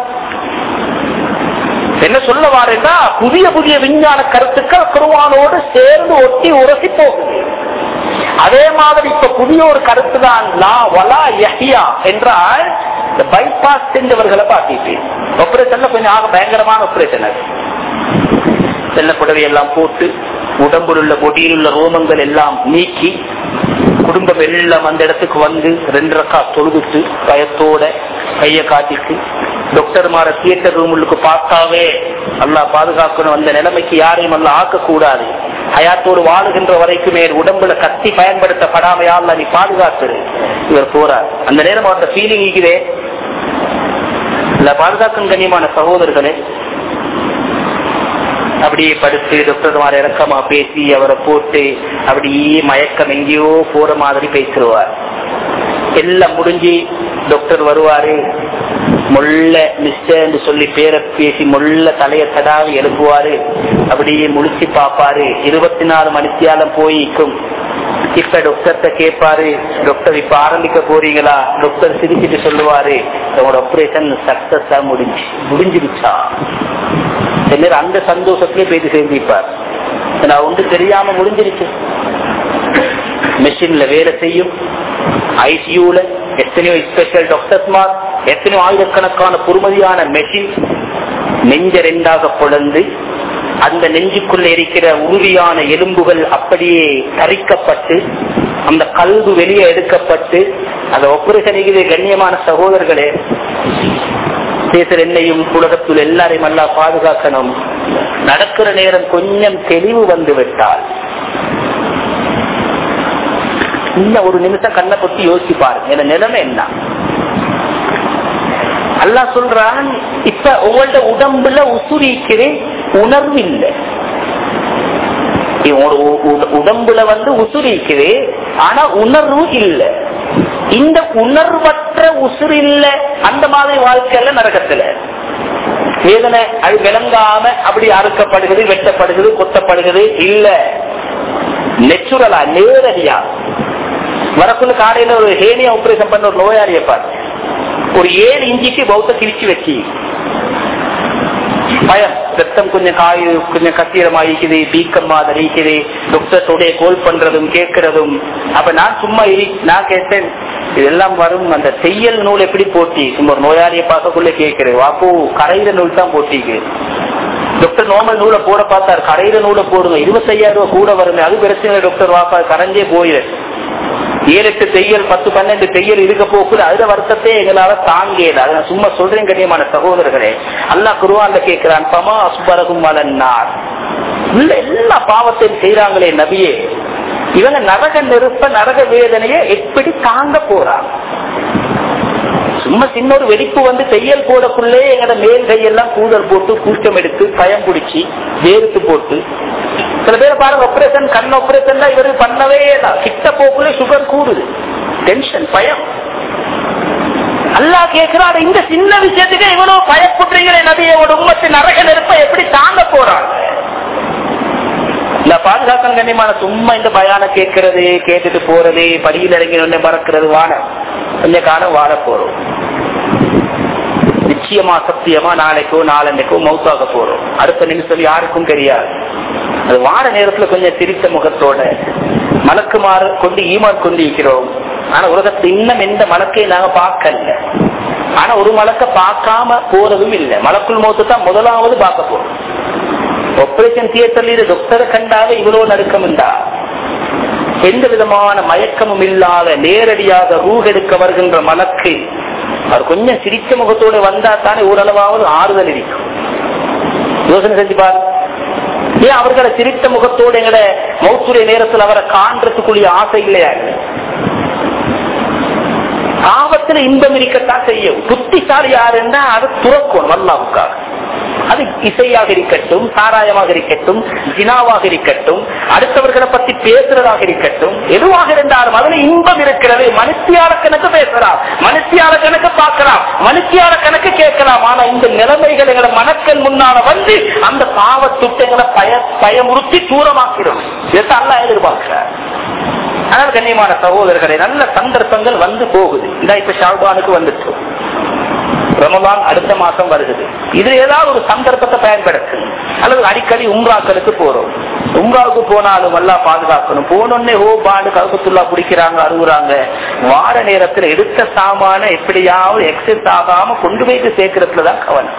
என்ன சொல்ல வாருன்னா புதிய புதிய விஞ்ஞான கருத்துக்கள் குருவானோடு சேர்ந்து ஒட்டி உரசி போகுது அதே மாதிரி இப்ப புதிய ஒரு கருத்து தான் லா வலா யஹியா என்றால் இந்த பைபாஸ் செஞ்சவர்களை பார்த்துட்டு ஆபரேஷன்ல கொஞ்சம் ஆக பயங்கரமான ஆபரேஷன் அது செல்ல புடவை எல்லாம் போட்டு உடம்பில் உள்ள பொடியில் உள்ள ரோமங்கள் எல்லாம் நீக்கி குடும்பம் எல்லாம் அந்த இடத்துக்கு வந்து ரெண்டு ரக்கா தொழுதுட்டு பயத்தோட கைய காட்டிட்டு டாக்டர் மாற தியேட்டர் ரூமுக்கு பார்த்தாவே அல்லா பாதுகாக்கணும் அந்த நிலைமைக்கு யாரையும் அல்ல ஆக்க கூடாது ஹயாத்தோடு வாழுகின்ற வரைக்குமே உடம்புல கத்தி பயன்படுத்தப்படாமையா அல்ல நீ பாதுகாத்துரு இவர் போறார் அந்த நேரம் அவர்கிட்ட ஃபீலிங் இருக்குதே இல்ல பாதுகாக்கும் கண்ணியமான சகோதரர்களே அப்படியே படுத்து டாக்டர் மாதிரி இறக்கமா பேசி அவரை போட்டு அப்படியே மயக்கம் எங்கேயோ போற மாதிரி பேசிடுவார் எல்லாம் முடிஞ்சு டாக்டர் வருவாரு முள்ள மிஸ்டர் சொல்லி பேரை பேசி முள்ள தலைய தடாவி எழுப்புவாரு அப்படியே முழிச்சு பாப்பாரு இருபத்தி நாலு மணித்தியாலம் போயிக்கும் இப்ப டாக்டர்கிட்ட கேட்பாரு டாக்டர் இப்ப ஆரம்பிக்க போறீங்களா டாக்டர் சிரிச்சிட்டு சொல்லுவாரு உங்களோட ஆபரேஷன் சக்சஸா முடிஞ்சு முடிஞ்சிருச்சா சிலர் அந்த சந்தோஷத்திலே பேசி சேர்ந்திருப்பார் நான் ஒன்று தெரியாம முடிஞ்சிருச்சு மெஷின்ல வேலை செய்யும் ஐசியூல எத்தனையோ ஸ்பெஷல் டாக்டர்ஸ்மார் எத்தனையோ ஆயிரக்கணக்கான பொறுமதியான மெஷின் நெஞ்ச ரெண்டாக பொழந்து அந்த நெஞ்சுக்குள்ள இருக்கிற உறுதியான எலும்புகள் அப்படியே தரிக்கப்பட்டு அந்த கல்வு வெளியே எடுக்கப்பட்டு அந்த ஆபரேஷனுக்கு கண்ணியமான சகோதரர்களே பேசுற என்னையும் உலகத்தில் எல்லாரையும் நல்லா பாதுகாக்கணும் நடக்கிற நேரம் கொஞ்சம் தெளிவு வந்து விட்டால் இன்னும் ஒரு நிமிஷம் கண்ணை கொத்தி யோசிச்சு பாருங்க என் நிலைமை என்ன அல்லா சொல்றான் இப்ப உங்களோட உடம்புல உசுரிக்கிறேன் உணர்வு இல்லை உடம்புல வந்து உசுரிக்குது ஆனா உணர்வு இல்லை இந்த உணர்வற்ற உசுறு இல்ல அந்த மாதிரி வாழ்க்கையில நரகத்துல வேதனை அது விளங்காம அப்படி அறுக்கப்படுகிறது வெட்டப்படுகிறது கொத்தப்படுகிறது இல்ல நெச்சுரலா நேரடியா வரக்குள்ள காலையில ஒரு ஹேனியா ஆபரேஷன் பண்ண ஒரு நோயாளிய பார்த்து ஒரு ஏழு இஞ்சிக்கு பௌத்த கிழிச்சு வச்சு பயம் ரத்தம் கொஞ்சம் காய் கொஞ்சம் கத்தீரமாயிக்குது வீக்கம் மாதிரி இருக்குது டாக்டர்ஸோடைய கோல் பண்றதும் கேட்கறதும் அப்ப நான் சும்மா இரு நான் கேட்டேன் இதெல்லாம் வரும் அந்த செய்யல் நூல் எப்படி போட்டி சும்மா ஒரு நோயாளியை பார்க்கக்குள்ள கேட்கிறேன் வாப்போ கரையிற நூல் தான் போட்டிக்கு டாக்டர் நார்மல் நூலை போட பார்த்தார் கரையிற நூலை போடுங்க இருபத்தையாயிரம் ரூபாய் கூட வருமே அது பிரச்சனை டாக்டர் வாப்பா கரைஞ்சே போயிரு ஏழு எட்டு தையல் பத்து பன்னெண்டு தையல் இருக்க போக்குது அதுல வருத்தத்தை எங்களால தாங்கல அதை நான் சும்மா சொல்றேன் கண்ணியமான சகோதரர்களே அல்லா குருவான்ல கேட்கிறான் பமா அசுபரகும் மலன்னார் உள்ள எல்லா பாவத்தையும் செய்யறாங்களே நபியே இவங்க நரக நெருப்ப நரக வேதனையை எப்படி தாங்க போறாங்க சும்மா சின்ன ஒரு வெடிப்பு வந்து தையல் போடக்குள்ளே எங்கட மேல் கையெல்லாம் கூதல் போட்டு கூட்டம் எடுத்து பயம் பிடிச்சி வேர்த்து போட்டு சில பேர் பாருங்க ஆபரேஷன் கண் ஆபரேஷன் தான் இவரு பண்ணவே இல்லை கிட்ட போக்குள்ளே சுகர் கூடுது டென்ஷன் பயம் அல்லா கேட்கிறாரு இந்த சின்ன விஷயத்துக்கு இவ்வளவு பயப்படுறீங்களே நபியோட உண்மத்து நரக நெருப்ப எப்படி தாங்க போறாங்க இல்ல பாதுகாக்கம் கண்ணியமான சும்மா இந்த பயான கேட்கறது கேட்டுட்டு போறது படியில் இறங்கி ஒண்ணு மறக்கிறது வாழ கொஞ்ச காலம் வாழ போறோம் நிச்சயமா சத்தியமா நாளைக்கோ நாளன்னைக்கோ மவுத்தாக போறோம் அடுத்த நிமிஷம் யாருக்கும் தெரியாது அது வார நேரத்துல கொஞ்சம் சிரித்த முகத்தோட மலக்குமாறு கொண்டு ஈமான் கொண்டு இருக்கிறோம் ஆனா உலகத்துல இன்னும் எந்த மலக்கையும் நாங்க பார்க்கல ஆனா ஒரு மலக்க பார்க்காம போறதும் இல்லை மலக்குள் மௌத்து தான் முதலாவது பார்க்க போறோம் ஆபரேஷன் தியேட்டர்ல டாக்டரை கண்டாவே இவ்வளவு நடுக்கம் உண்டா எந்த விதமான மயக்கமும் இல்லாத நேரடியாக ரூகெடுக்க வருகின்ற மலக்கு அவர் கொஞ்சம் சிரிச்ச முகத்தோடு வந்தா தானே ஓரளவாவது ஆறுதல் இருக்கும் யோசனை செஞ்சு பாரு ஏன் அவர்களை சிரித்த முகத்தோடு எங்கட மௌத்துடைய நேரத்தில் அவரை காண்றதுக்குரிய ஆசை இல்லையா ஆபத்துல இன்பம் இருக்கத்தான் செய்யும் புத்திசாலி யாருன்னா அது துறக்கும் வல்லாவுக்காக அது இசையாக இருக்கட்டும் சாராயமாக இருக்கட்டும் ஜினாவாக இருக்கட்டும் அடுத்தவர்களை பத்தி பேசுறதாக இருக்கட்டும் எதுவாக இருந்தாலும் அதுல இன்பம் இருக்கிறது மனுஷியார கணக்கு பேசலாம் மனுஷியார கணக்கு பார்க்கலாம் மனுஷியார கணக்கு கேட்கலாம் ஆனா இந்த நிலைமைகள் எங்களை மனக்கண் முன்னால வந்து அந்த பாவத்துட்டங்களை பய பயமுறுத்தி தூரமாக்கிறோம் இதை அல்ல எதிர்பார்க்கிறார் ஆனால் கண்ணியமான சகோதரர்களே நல்ல சந்தர்ப்பங்கள் வந்து போகுது இந்த இப்ப ஷாபானுக்கு வந்துட்டு ரமலான் அடுத்த மாசம் வருகிறது இது ஏதாவது ஒரு சந்தர்ப்பத்தை பயன்படுத்து அல்லது அடிக்கடி உம்ராக்களுக்கு போறோம் உம்ராவுக்கு போனாலும் நல்லா பாதுகாக்கணும் போனோடனே ஓ பாண்டு கல்பத்துல்லா பிடிக்கிறாங்க அழுகுறாங்க வார நேரத்தில் எடுத்த சாமான எப்படியாவது எக்ஸஸ் ஆகாம கொண்டு போயிட்டு சேர்க்கறதுலதான் கவனம்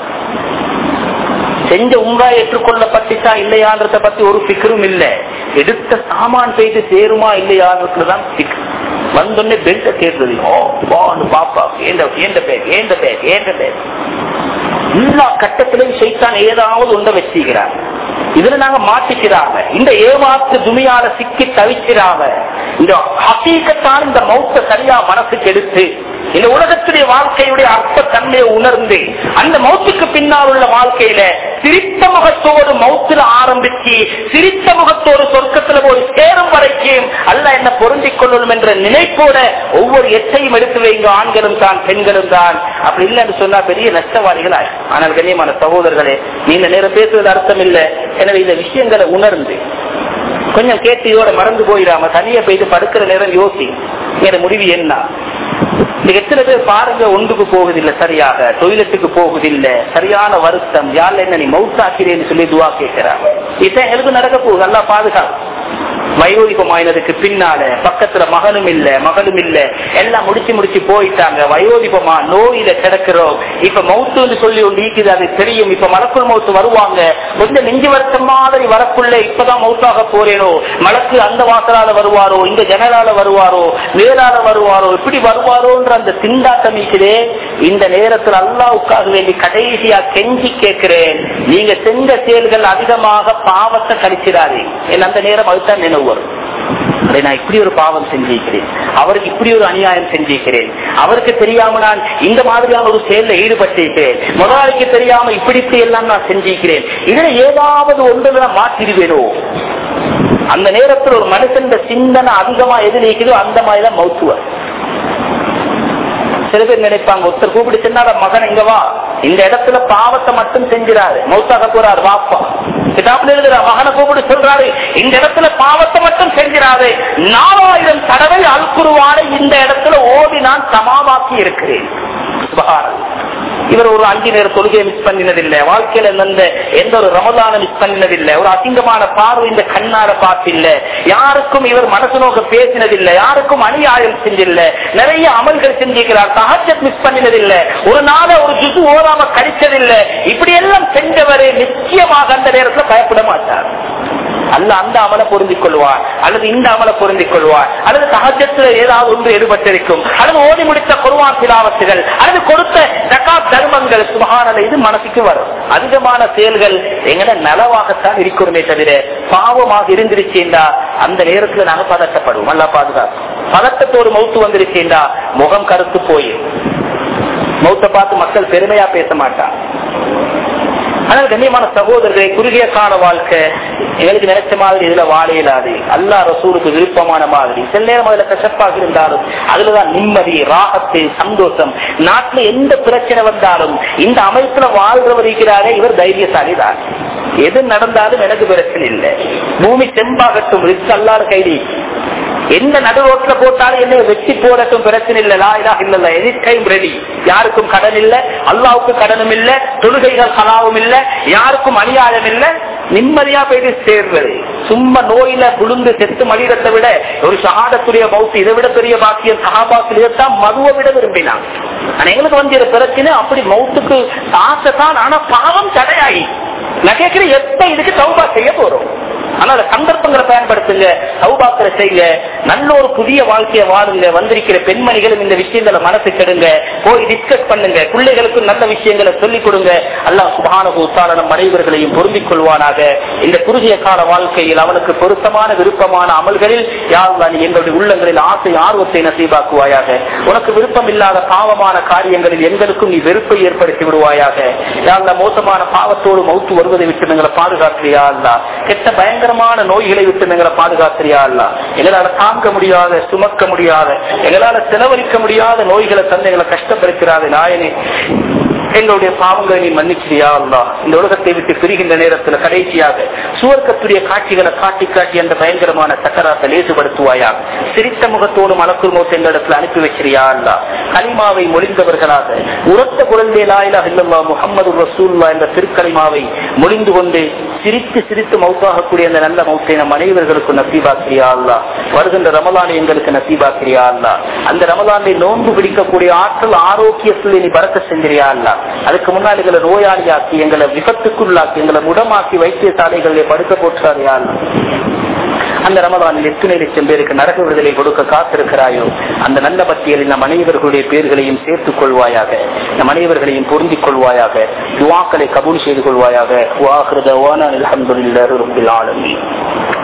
செஞ்ச உங்கா ஏற்றுக்கொள்ளப்பட்டுச்சா இல்லையான்றத பத்தி ஒரு பிக்கரும் இல்ல எடுத்த சாமான் போயிட்டு சேருமா இல்லையான்றதுலதான் பிக் வந்தோடனே பெல்ட்ட தேடுறது ஓ பான்னு பாப்பா ஏண்ட ஏண்ட பேக் ஏண்ட பேக் ஏண்ட பேக் எல்லா கட்டத்திலையும் சைத்தான் ஏதாவது உண்ட வச்சுக்கிறார் இதுல நாங்க மாட்டிக்கிறாங்க இந்த ஏமாத்து துணியால சிக்கி தவிக்கிறாங்க இந்த ஹசீக்கத்தான் இந்த மௌத்த சரியா மனசுக்கு எடுத்து இந்த உலகத்துடைய வாழ்க்கையுடைய அர்த்த தன்மையை உணர்ந்து அந்த மௌத்துக்கு பின்னால் உள்ள வாழ்க்கையில சிரித்த முகத்தோடு மௌத்துல ஆரம்பிச்சு சிரித்த முகத்தோடு சொர்க்கத்துல போய் சேரும் வரைக்கும் அல்ல என்ன பொருந்திக் கொள்ளணும் என்ற நினைப்போட ஒவ்வொரு எச்சையும் எடுத்து வைங்க ஆண்களும் தான் பெண்களும் தான் அப்படி இல்லைன்னு சொன்னா பெரிய நஷ்டவாதிகள் ஆயிடும் ஆனால் கண்ணியமான சகோதரர்களே நீங்க நேரம் பேசுவது அர்த்தம் இல்லை எனவே இந்த விஷயங்களை உணர்ந்து கொஞ்சம் கேட்டு இதோட மறந்து போயிடாம தனியா போயிட்டு படுக்கிற நேரம் யோசி என் முடிவு என்ன இந்த எத்தனை பேர் பாருங்க ஒன்றுக்கு போகுதில்லை சரியாக டொய்லெட்டுக்கு போகுதில்லை சரியான வருத்தம் யாழ்ல என்ன நீ மவுத்தாக்கிறேன்னு சொல்லி துவா கேட்கிறாங்க இதான் எனக்கு நடக்க போகுது நல்லா பாதுகாப்பு வயோதிபமாயினதுக்கு பின்னால பக்கத்துல மகனும் இல்ல மகளும் இல்ல எல்லாம் முடிச்சு முடிச்சு போயிட்டாங்க வயோதிபமா நோயில கிடக்கிறோம் இப்ப மவுத்துன்னு சொல்லி ஒன்று ஈக்குது அது தெரியும் இப்ப மலக்குள் மவுத்து வருவாங்க கொஞ்சம் நெஞ்சு வருத்தம் மாதிரி வரக்குள்ள இப்பதான் மவுத்தாக போறேனோ மலக்கு அந்த வாசலால வருவாரோ இந்த ஜனலால வருவாரோ மேலால வருவாரோ இப்படி வருவாரோன்ற அந்த திண்டாட்டம் இருக்குதே இந்த நேரத்தில் அல்லாவுக்காக வேண்டி கடைசியா கெஞ்சி கேட்கிறேன் நீங்க செஞ்ச செயல்கள் அதிகமாக பாவத்தை கழிச்சிடாதே என் அந்த நேரம் அதுதான் நினைவு வரும் அடே, நான் இப்படி ஒரு பாவம் செஞ்சிருக்கிறேன் அவருக்கு இப்படி ஒரு அநியாயம் செஞ்சிருக்கிறேன் அவருக்கு தெரியாம நான் இந்த மாதிரியான ஒரு செயல்ல ஈடுபட்டிருக்கிறேன் முதலாளிக்கு தெரியாம இப்படி இப்படி எல்லாம் நான் செஞ்சிருக்கிறேன் இதுல ஏதாவது ஒன்று நான் மாற்றிடுவேனோ அந்த நேரத்தில் ஒரு மனுஷன் சிந்தனை அதிகமா எது நீக்குதோ அந்த மாதிரி தான் மௌத்துவர் சில பேர் நினைப்பாங்க ஒருத்தர் கூப்பிட்டு சொன்னார மகன் இங்க வா இந்த இடத்துல பாவத்தை மட்டும் செஞ்சிடாரு மௌத்தாக போறாரு வாப்பா கிதாப்புல எழுதுற மகனை கூப்பிட்டு சொல்றாரு இந்த இடத்துல பாவத்தை மட்டும் செஞ்சிடாது நாலாயிரம் தடவை அல்குருவானை இந்த இடத்துல ஓடி நான் சமாவாக்கி இருக்கிறேன் சுபஹானல்லாஹ். இவர் ஒரு அஞ்சு நேர தொழுகையை மிஸ் பண்ணினதில்லை வாழ்க்கையில எந்த எந்த ஒரு ரமதான மிஸ் பண்ணினதில்லை ஒரு அசிங்கமான பார்வை இந்த கண்ணார பார்த்தில்ல யாருக்கும் இவர் மனசு நோக்க பேசினதில்லை யாருக்கும் அநியாயம் செஞ்சில்ல நிறைய அமல்கள் செஞ்சிருக்கிறார் தகஜத் மிஸ் பண்ணினதில்லை ஒரு நாள ஒரு ஜுசு ஓதாம கழிச்சதில்லை இப்படி எல்லாம் செஞ்சவரே நிச்சயமாக அந்த நேரத்துல பயப்பட மாட்டார் அல்ல அந்த அமலை பொருந்திக் கொள்வார் அல்லது இந்த அமலை பொருந்திக் கொள்வார் அல்லது சகஜத்துல ஏதாவது ஒன்று ஈடுபட்டிருக்கும் அல்லது ஓதி முடித்த குருவான் சிலாவத்துகள் அல்லது கொடுத்த ஜக்காத் தர்மங்கள் சுபகானல இது மனசுக்கு வரும் அதிகமான செயல்கள் எங்கட நலவாகத்தான் இருக்கிறோமே தவிர பாவமாக இருந்திருச்சேண்டா அந்த நேரத்துல நாங்க பதட்டப்படுவோம் நல்லா பாதுகாப்பு பதட்டத்தோடு மௌத்து வந்துருச்சேண்டா முகம் கருத்து போயிடும் மௌத்த பார்த்து மக்கள் பெருமையா பேச மாட்டான் ஆனால் கண்ணியமான சகோதரர்களை குறுகிய கால வாழ்க்கை எங்களுக்கு நினைச்ச மாதிரி இதுல வாழ இயலாது அல்லா ரசூலுக்கு விருப்பமான மாதிரி சில நேரம் அதுல கசப்பாக இருந்தாலும் அதுலதான் நிம்மதி ராகத்து சந்தோஷம் நாட்டுல எந்த பிரச்சனை வந்தாலும் இந்த அமைப்புல வாழ்றவர் இருக்கிறாரே இவர் தைரியசாலி தான் எது நடந்தாலும் எனக்கு பிரச்சனை இல்லை பூமி செம்பாகட்டும் ரிஸ்க் அல்லாத கைதி எந்த நடு ரோட்ல போட்டாலும் என்ன வெட்டி போடட்டும் பிரச்சனை இல்ல லா இலாஹ இல்லல்ல எனி டைம் ரெடி யாருக்கும் கடன் இல்ல அல்லாவுக்கு கடனும் இல்ல தொழுகைகள் கலாவும் இல்ல யாருக்கும் அநியாயம் இல்ல நிம்மதியா போயிட்டு சேர்வது சும்மா நோயில விழுந்து செத்து மடிரத்தை விட ஒரு சகாதத்துடைய பௌத்தி இதை விட பெரிய பாக்கியம் சகாபாத்தில் இதைத்தான் மதுவை விட விரும்பினான் ஆனா எங்களுக்கு வந்து பிரச்சனை அப்படி மௌத்துக்கு ஆசை தான் ஆனா பாவம் தடையாகி நான் கேட்கிறேன் எப்ப இதுக்கு தௌபா செய்ய போறோம் அதனால சந்தர்ப்பங்களை பயன்படுத்துங்க சௌபாக்கிற செய்யுங்க நல்ல ஒரு புதிய வாழ்க்கையை வாழுங்க வந்திருக்கிற பெண்மணிகளும் இந்த விஷயங்களை மனசு கெடுங்க போய் டிஸ்கஸ் பண்ணுங்க பிள்ளைகளுக்கும் நல்ல விஷயங்களை சொல்லிக் கொடுங்க அல்லாஹ் சுபான நம் அனைவர்களையும் பொருந்திக் கொள்வானாக இந்த குறுகிய கால வாழ்க்கையில் அவனுக்கு பொருத்தமான விருப்பமான அமல்களில் யாருந்தா நீ எங்களுடைய உள்ளங்களில் ஆசை ஆர்வத்தை நசீபாக்குவாயாக உனக்கு விருப்பம் இல்லாத பாவமான காரியங்களில் எங்களுக்கும் நீ வெறுப்பை ஏற்படுத்தி விடுவாயாக யாருந்தா மோசமான பாவத்தோடு மௌத்து வருவதை விட்டு எங்களை பாதுகாக்கிறியா அல்லா கெட்ட பயங்கரமான நோய்களை விட்டு எங்களை பாதுகாக்கிறியா அல்லா எங்களால தாங்க முடியாத சுமக்க முடியாத எங்களால செலவழிக்க முடியாத நோய்களை தந்து எங்களை கஷ்டப்படுத்திடாத நாயனே எங்களுடைய பாவங்களை நீ மன்னிச்சிரியா அல்லா இந்த உலகத்தை விட்டு பிரிகின்ற நேரத்தில் கடைசியாக சுவர்க்கத்துடைய காட்சிகளை காட்டி காட்டி அந்த பயங்கரமான சக்கராத்தை லேசுபடுத்துவாயா சிரித்த முகத்தோடு மலக்குள் மோத்த எங்களிடத்தில் அனுப்பி வச்சிரியா அல்லா கலிமாவை மொழிந்தவர்களாக உரத்த குழந்தை லாயிலா இல்லல்லா முகமது ரசூல்லா என்ற திருக்கலிமாவை மொழிந்து கொண்டு சிரித்து சிரித்து மௌத்தாகக்கூடிய அந்த நல்ல மௌத்தை நம் அனைவர்களுக்கும் நசீபாக்கிறியா அல்லா வருகின்ற ரமலானை எங்களுக்கு நசீபாக்கிறியா அல்லா அந்த ரமலானை நோன்பு பிடிக்கக்கூடிய ஆற்றல் ஆரோக்கியத்தில் நீ பறக்க செஞ்சிரியா அல்லா அதுக்கு முன்னாடி எங்களை நோயாளியாக்கி எங்களை விபத்துக்குள்ளாக்கி எங்களை முடமாக்கி வைத்தியசாலைகளில் படுக்க போற்றாரியா அல்லா அந்த ரமதானில் எத்தனை லட்சம் பேருக்கு நரக விடுதலை கொடுக்க காத்திருக்கிறாயோ அந்த நல்ல பட்டியலில் நம் அனைவர்களுடைய பேர்களையும் சேர்த்துக் கொள்வாயாக நம் அனைவர்களையும் பொருந்திக் கொள்வாயாக துவாக்களை கபூல் செய்து கொள்வாயாக வாஹிருதவான அலமதுல்லாஹி ரப்பில் ஆலமீன்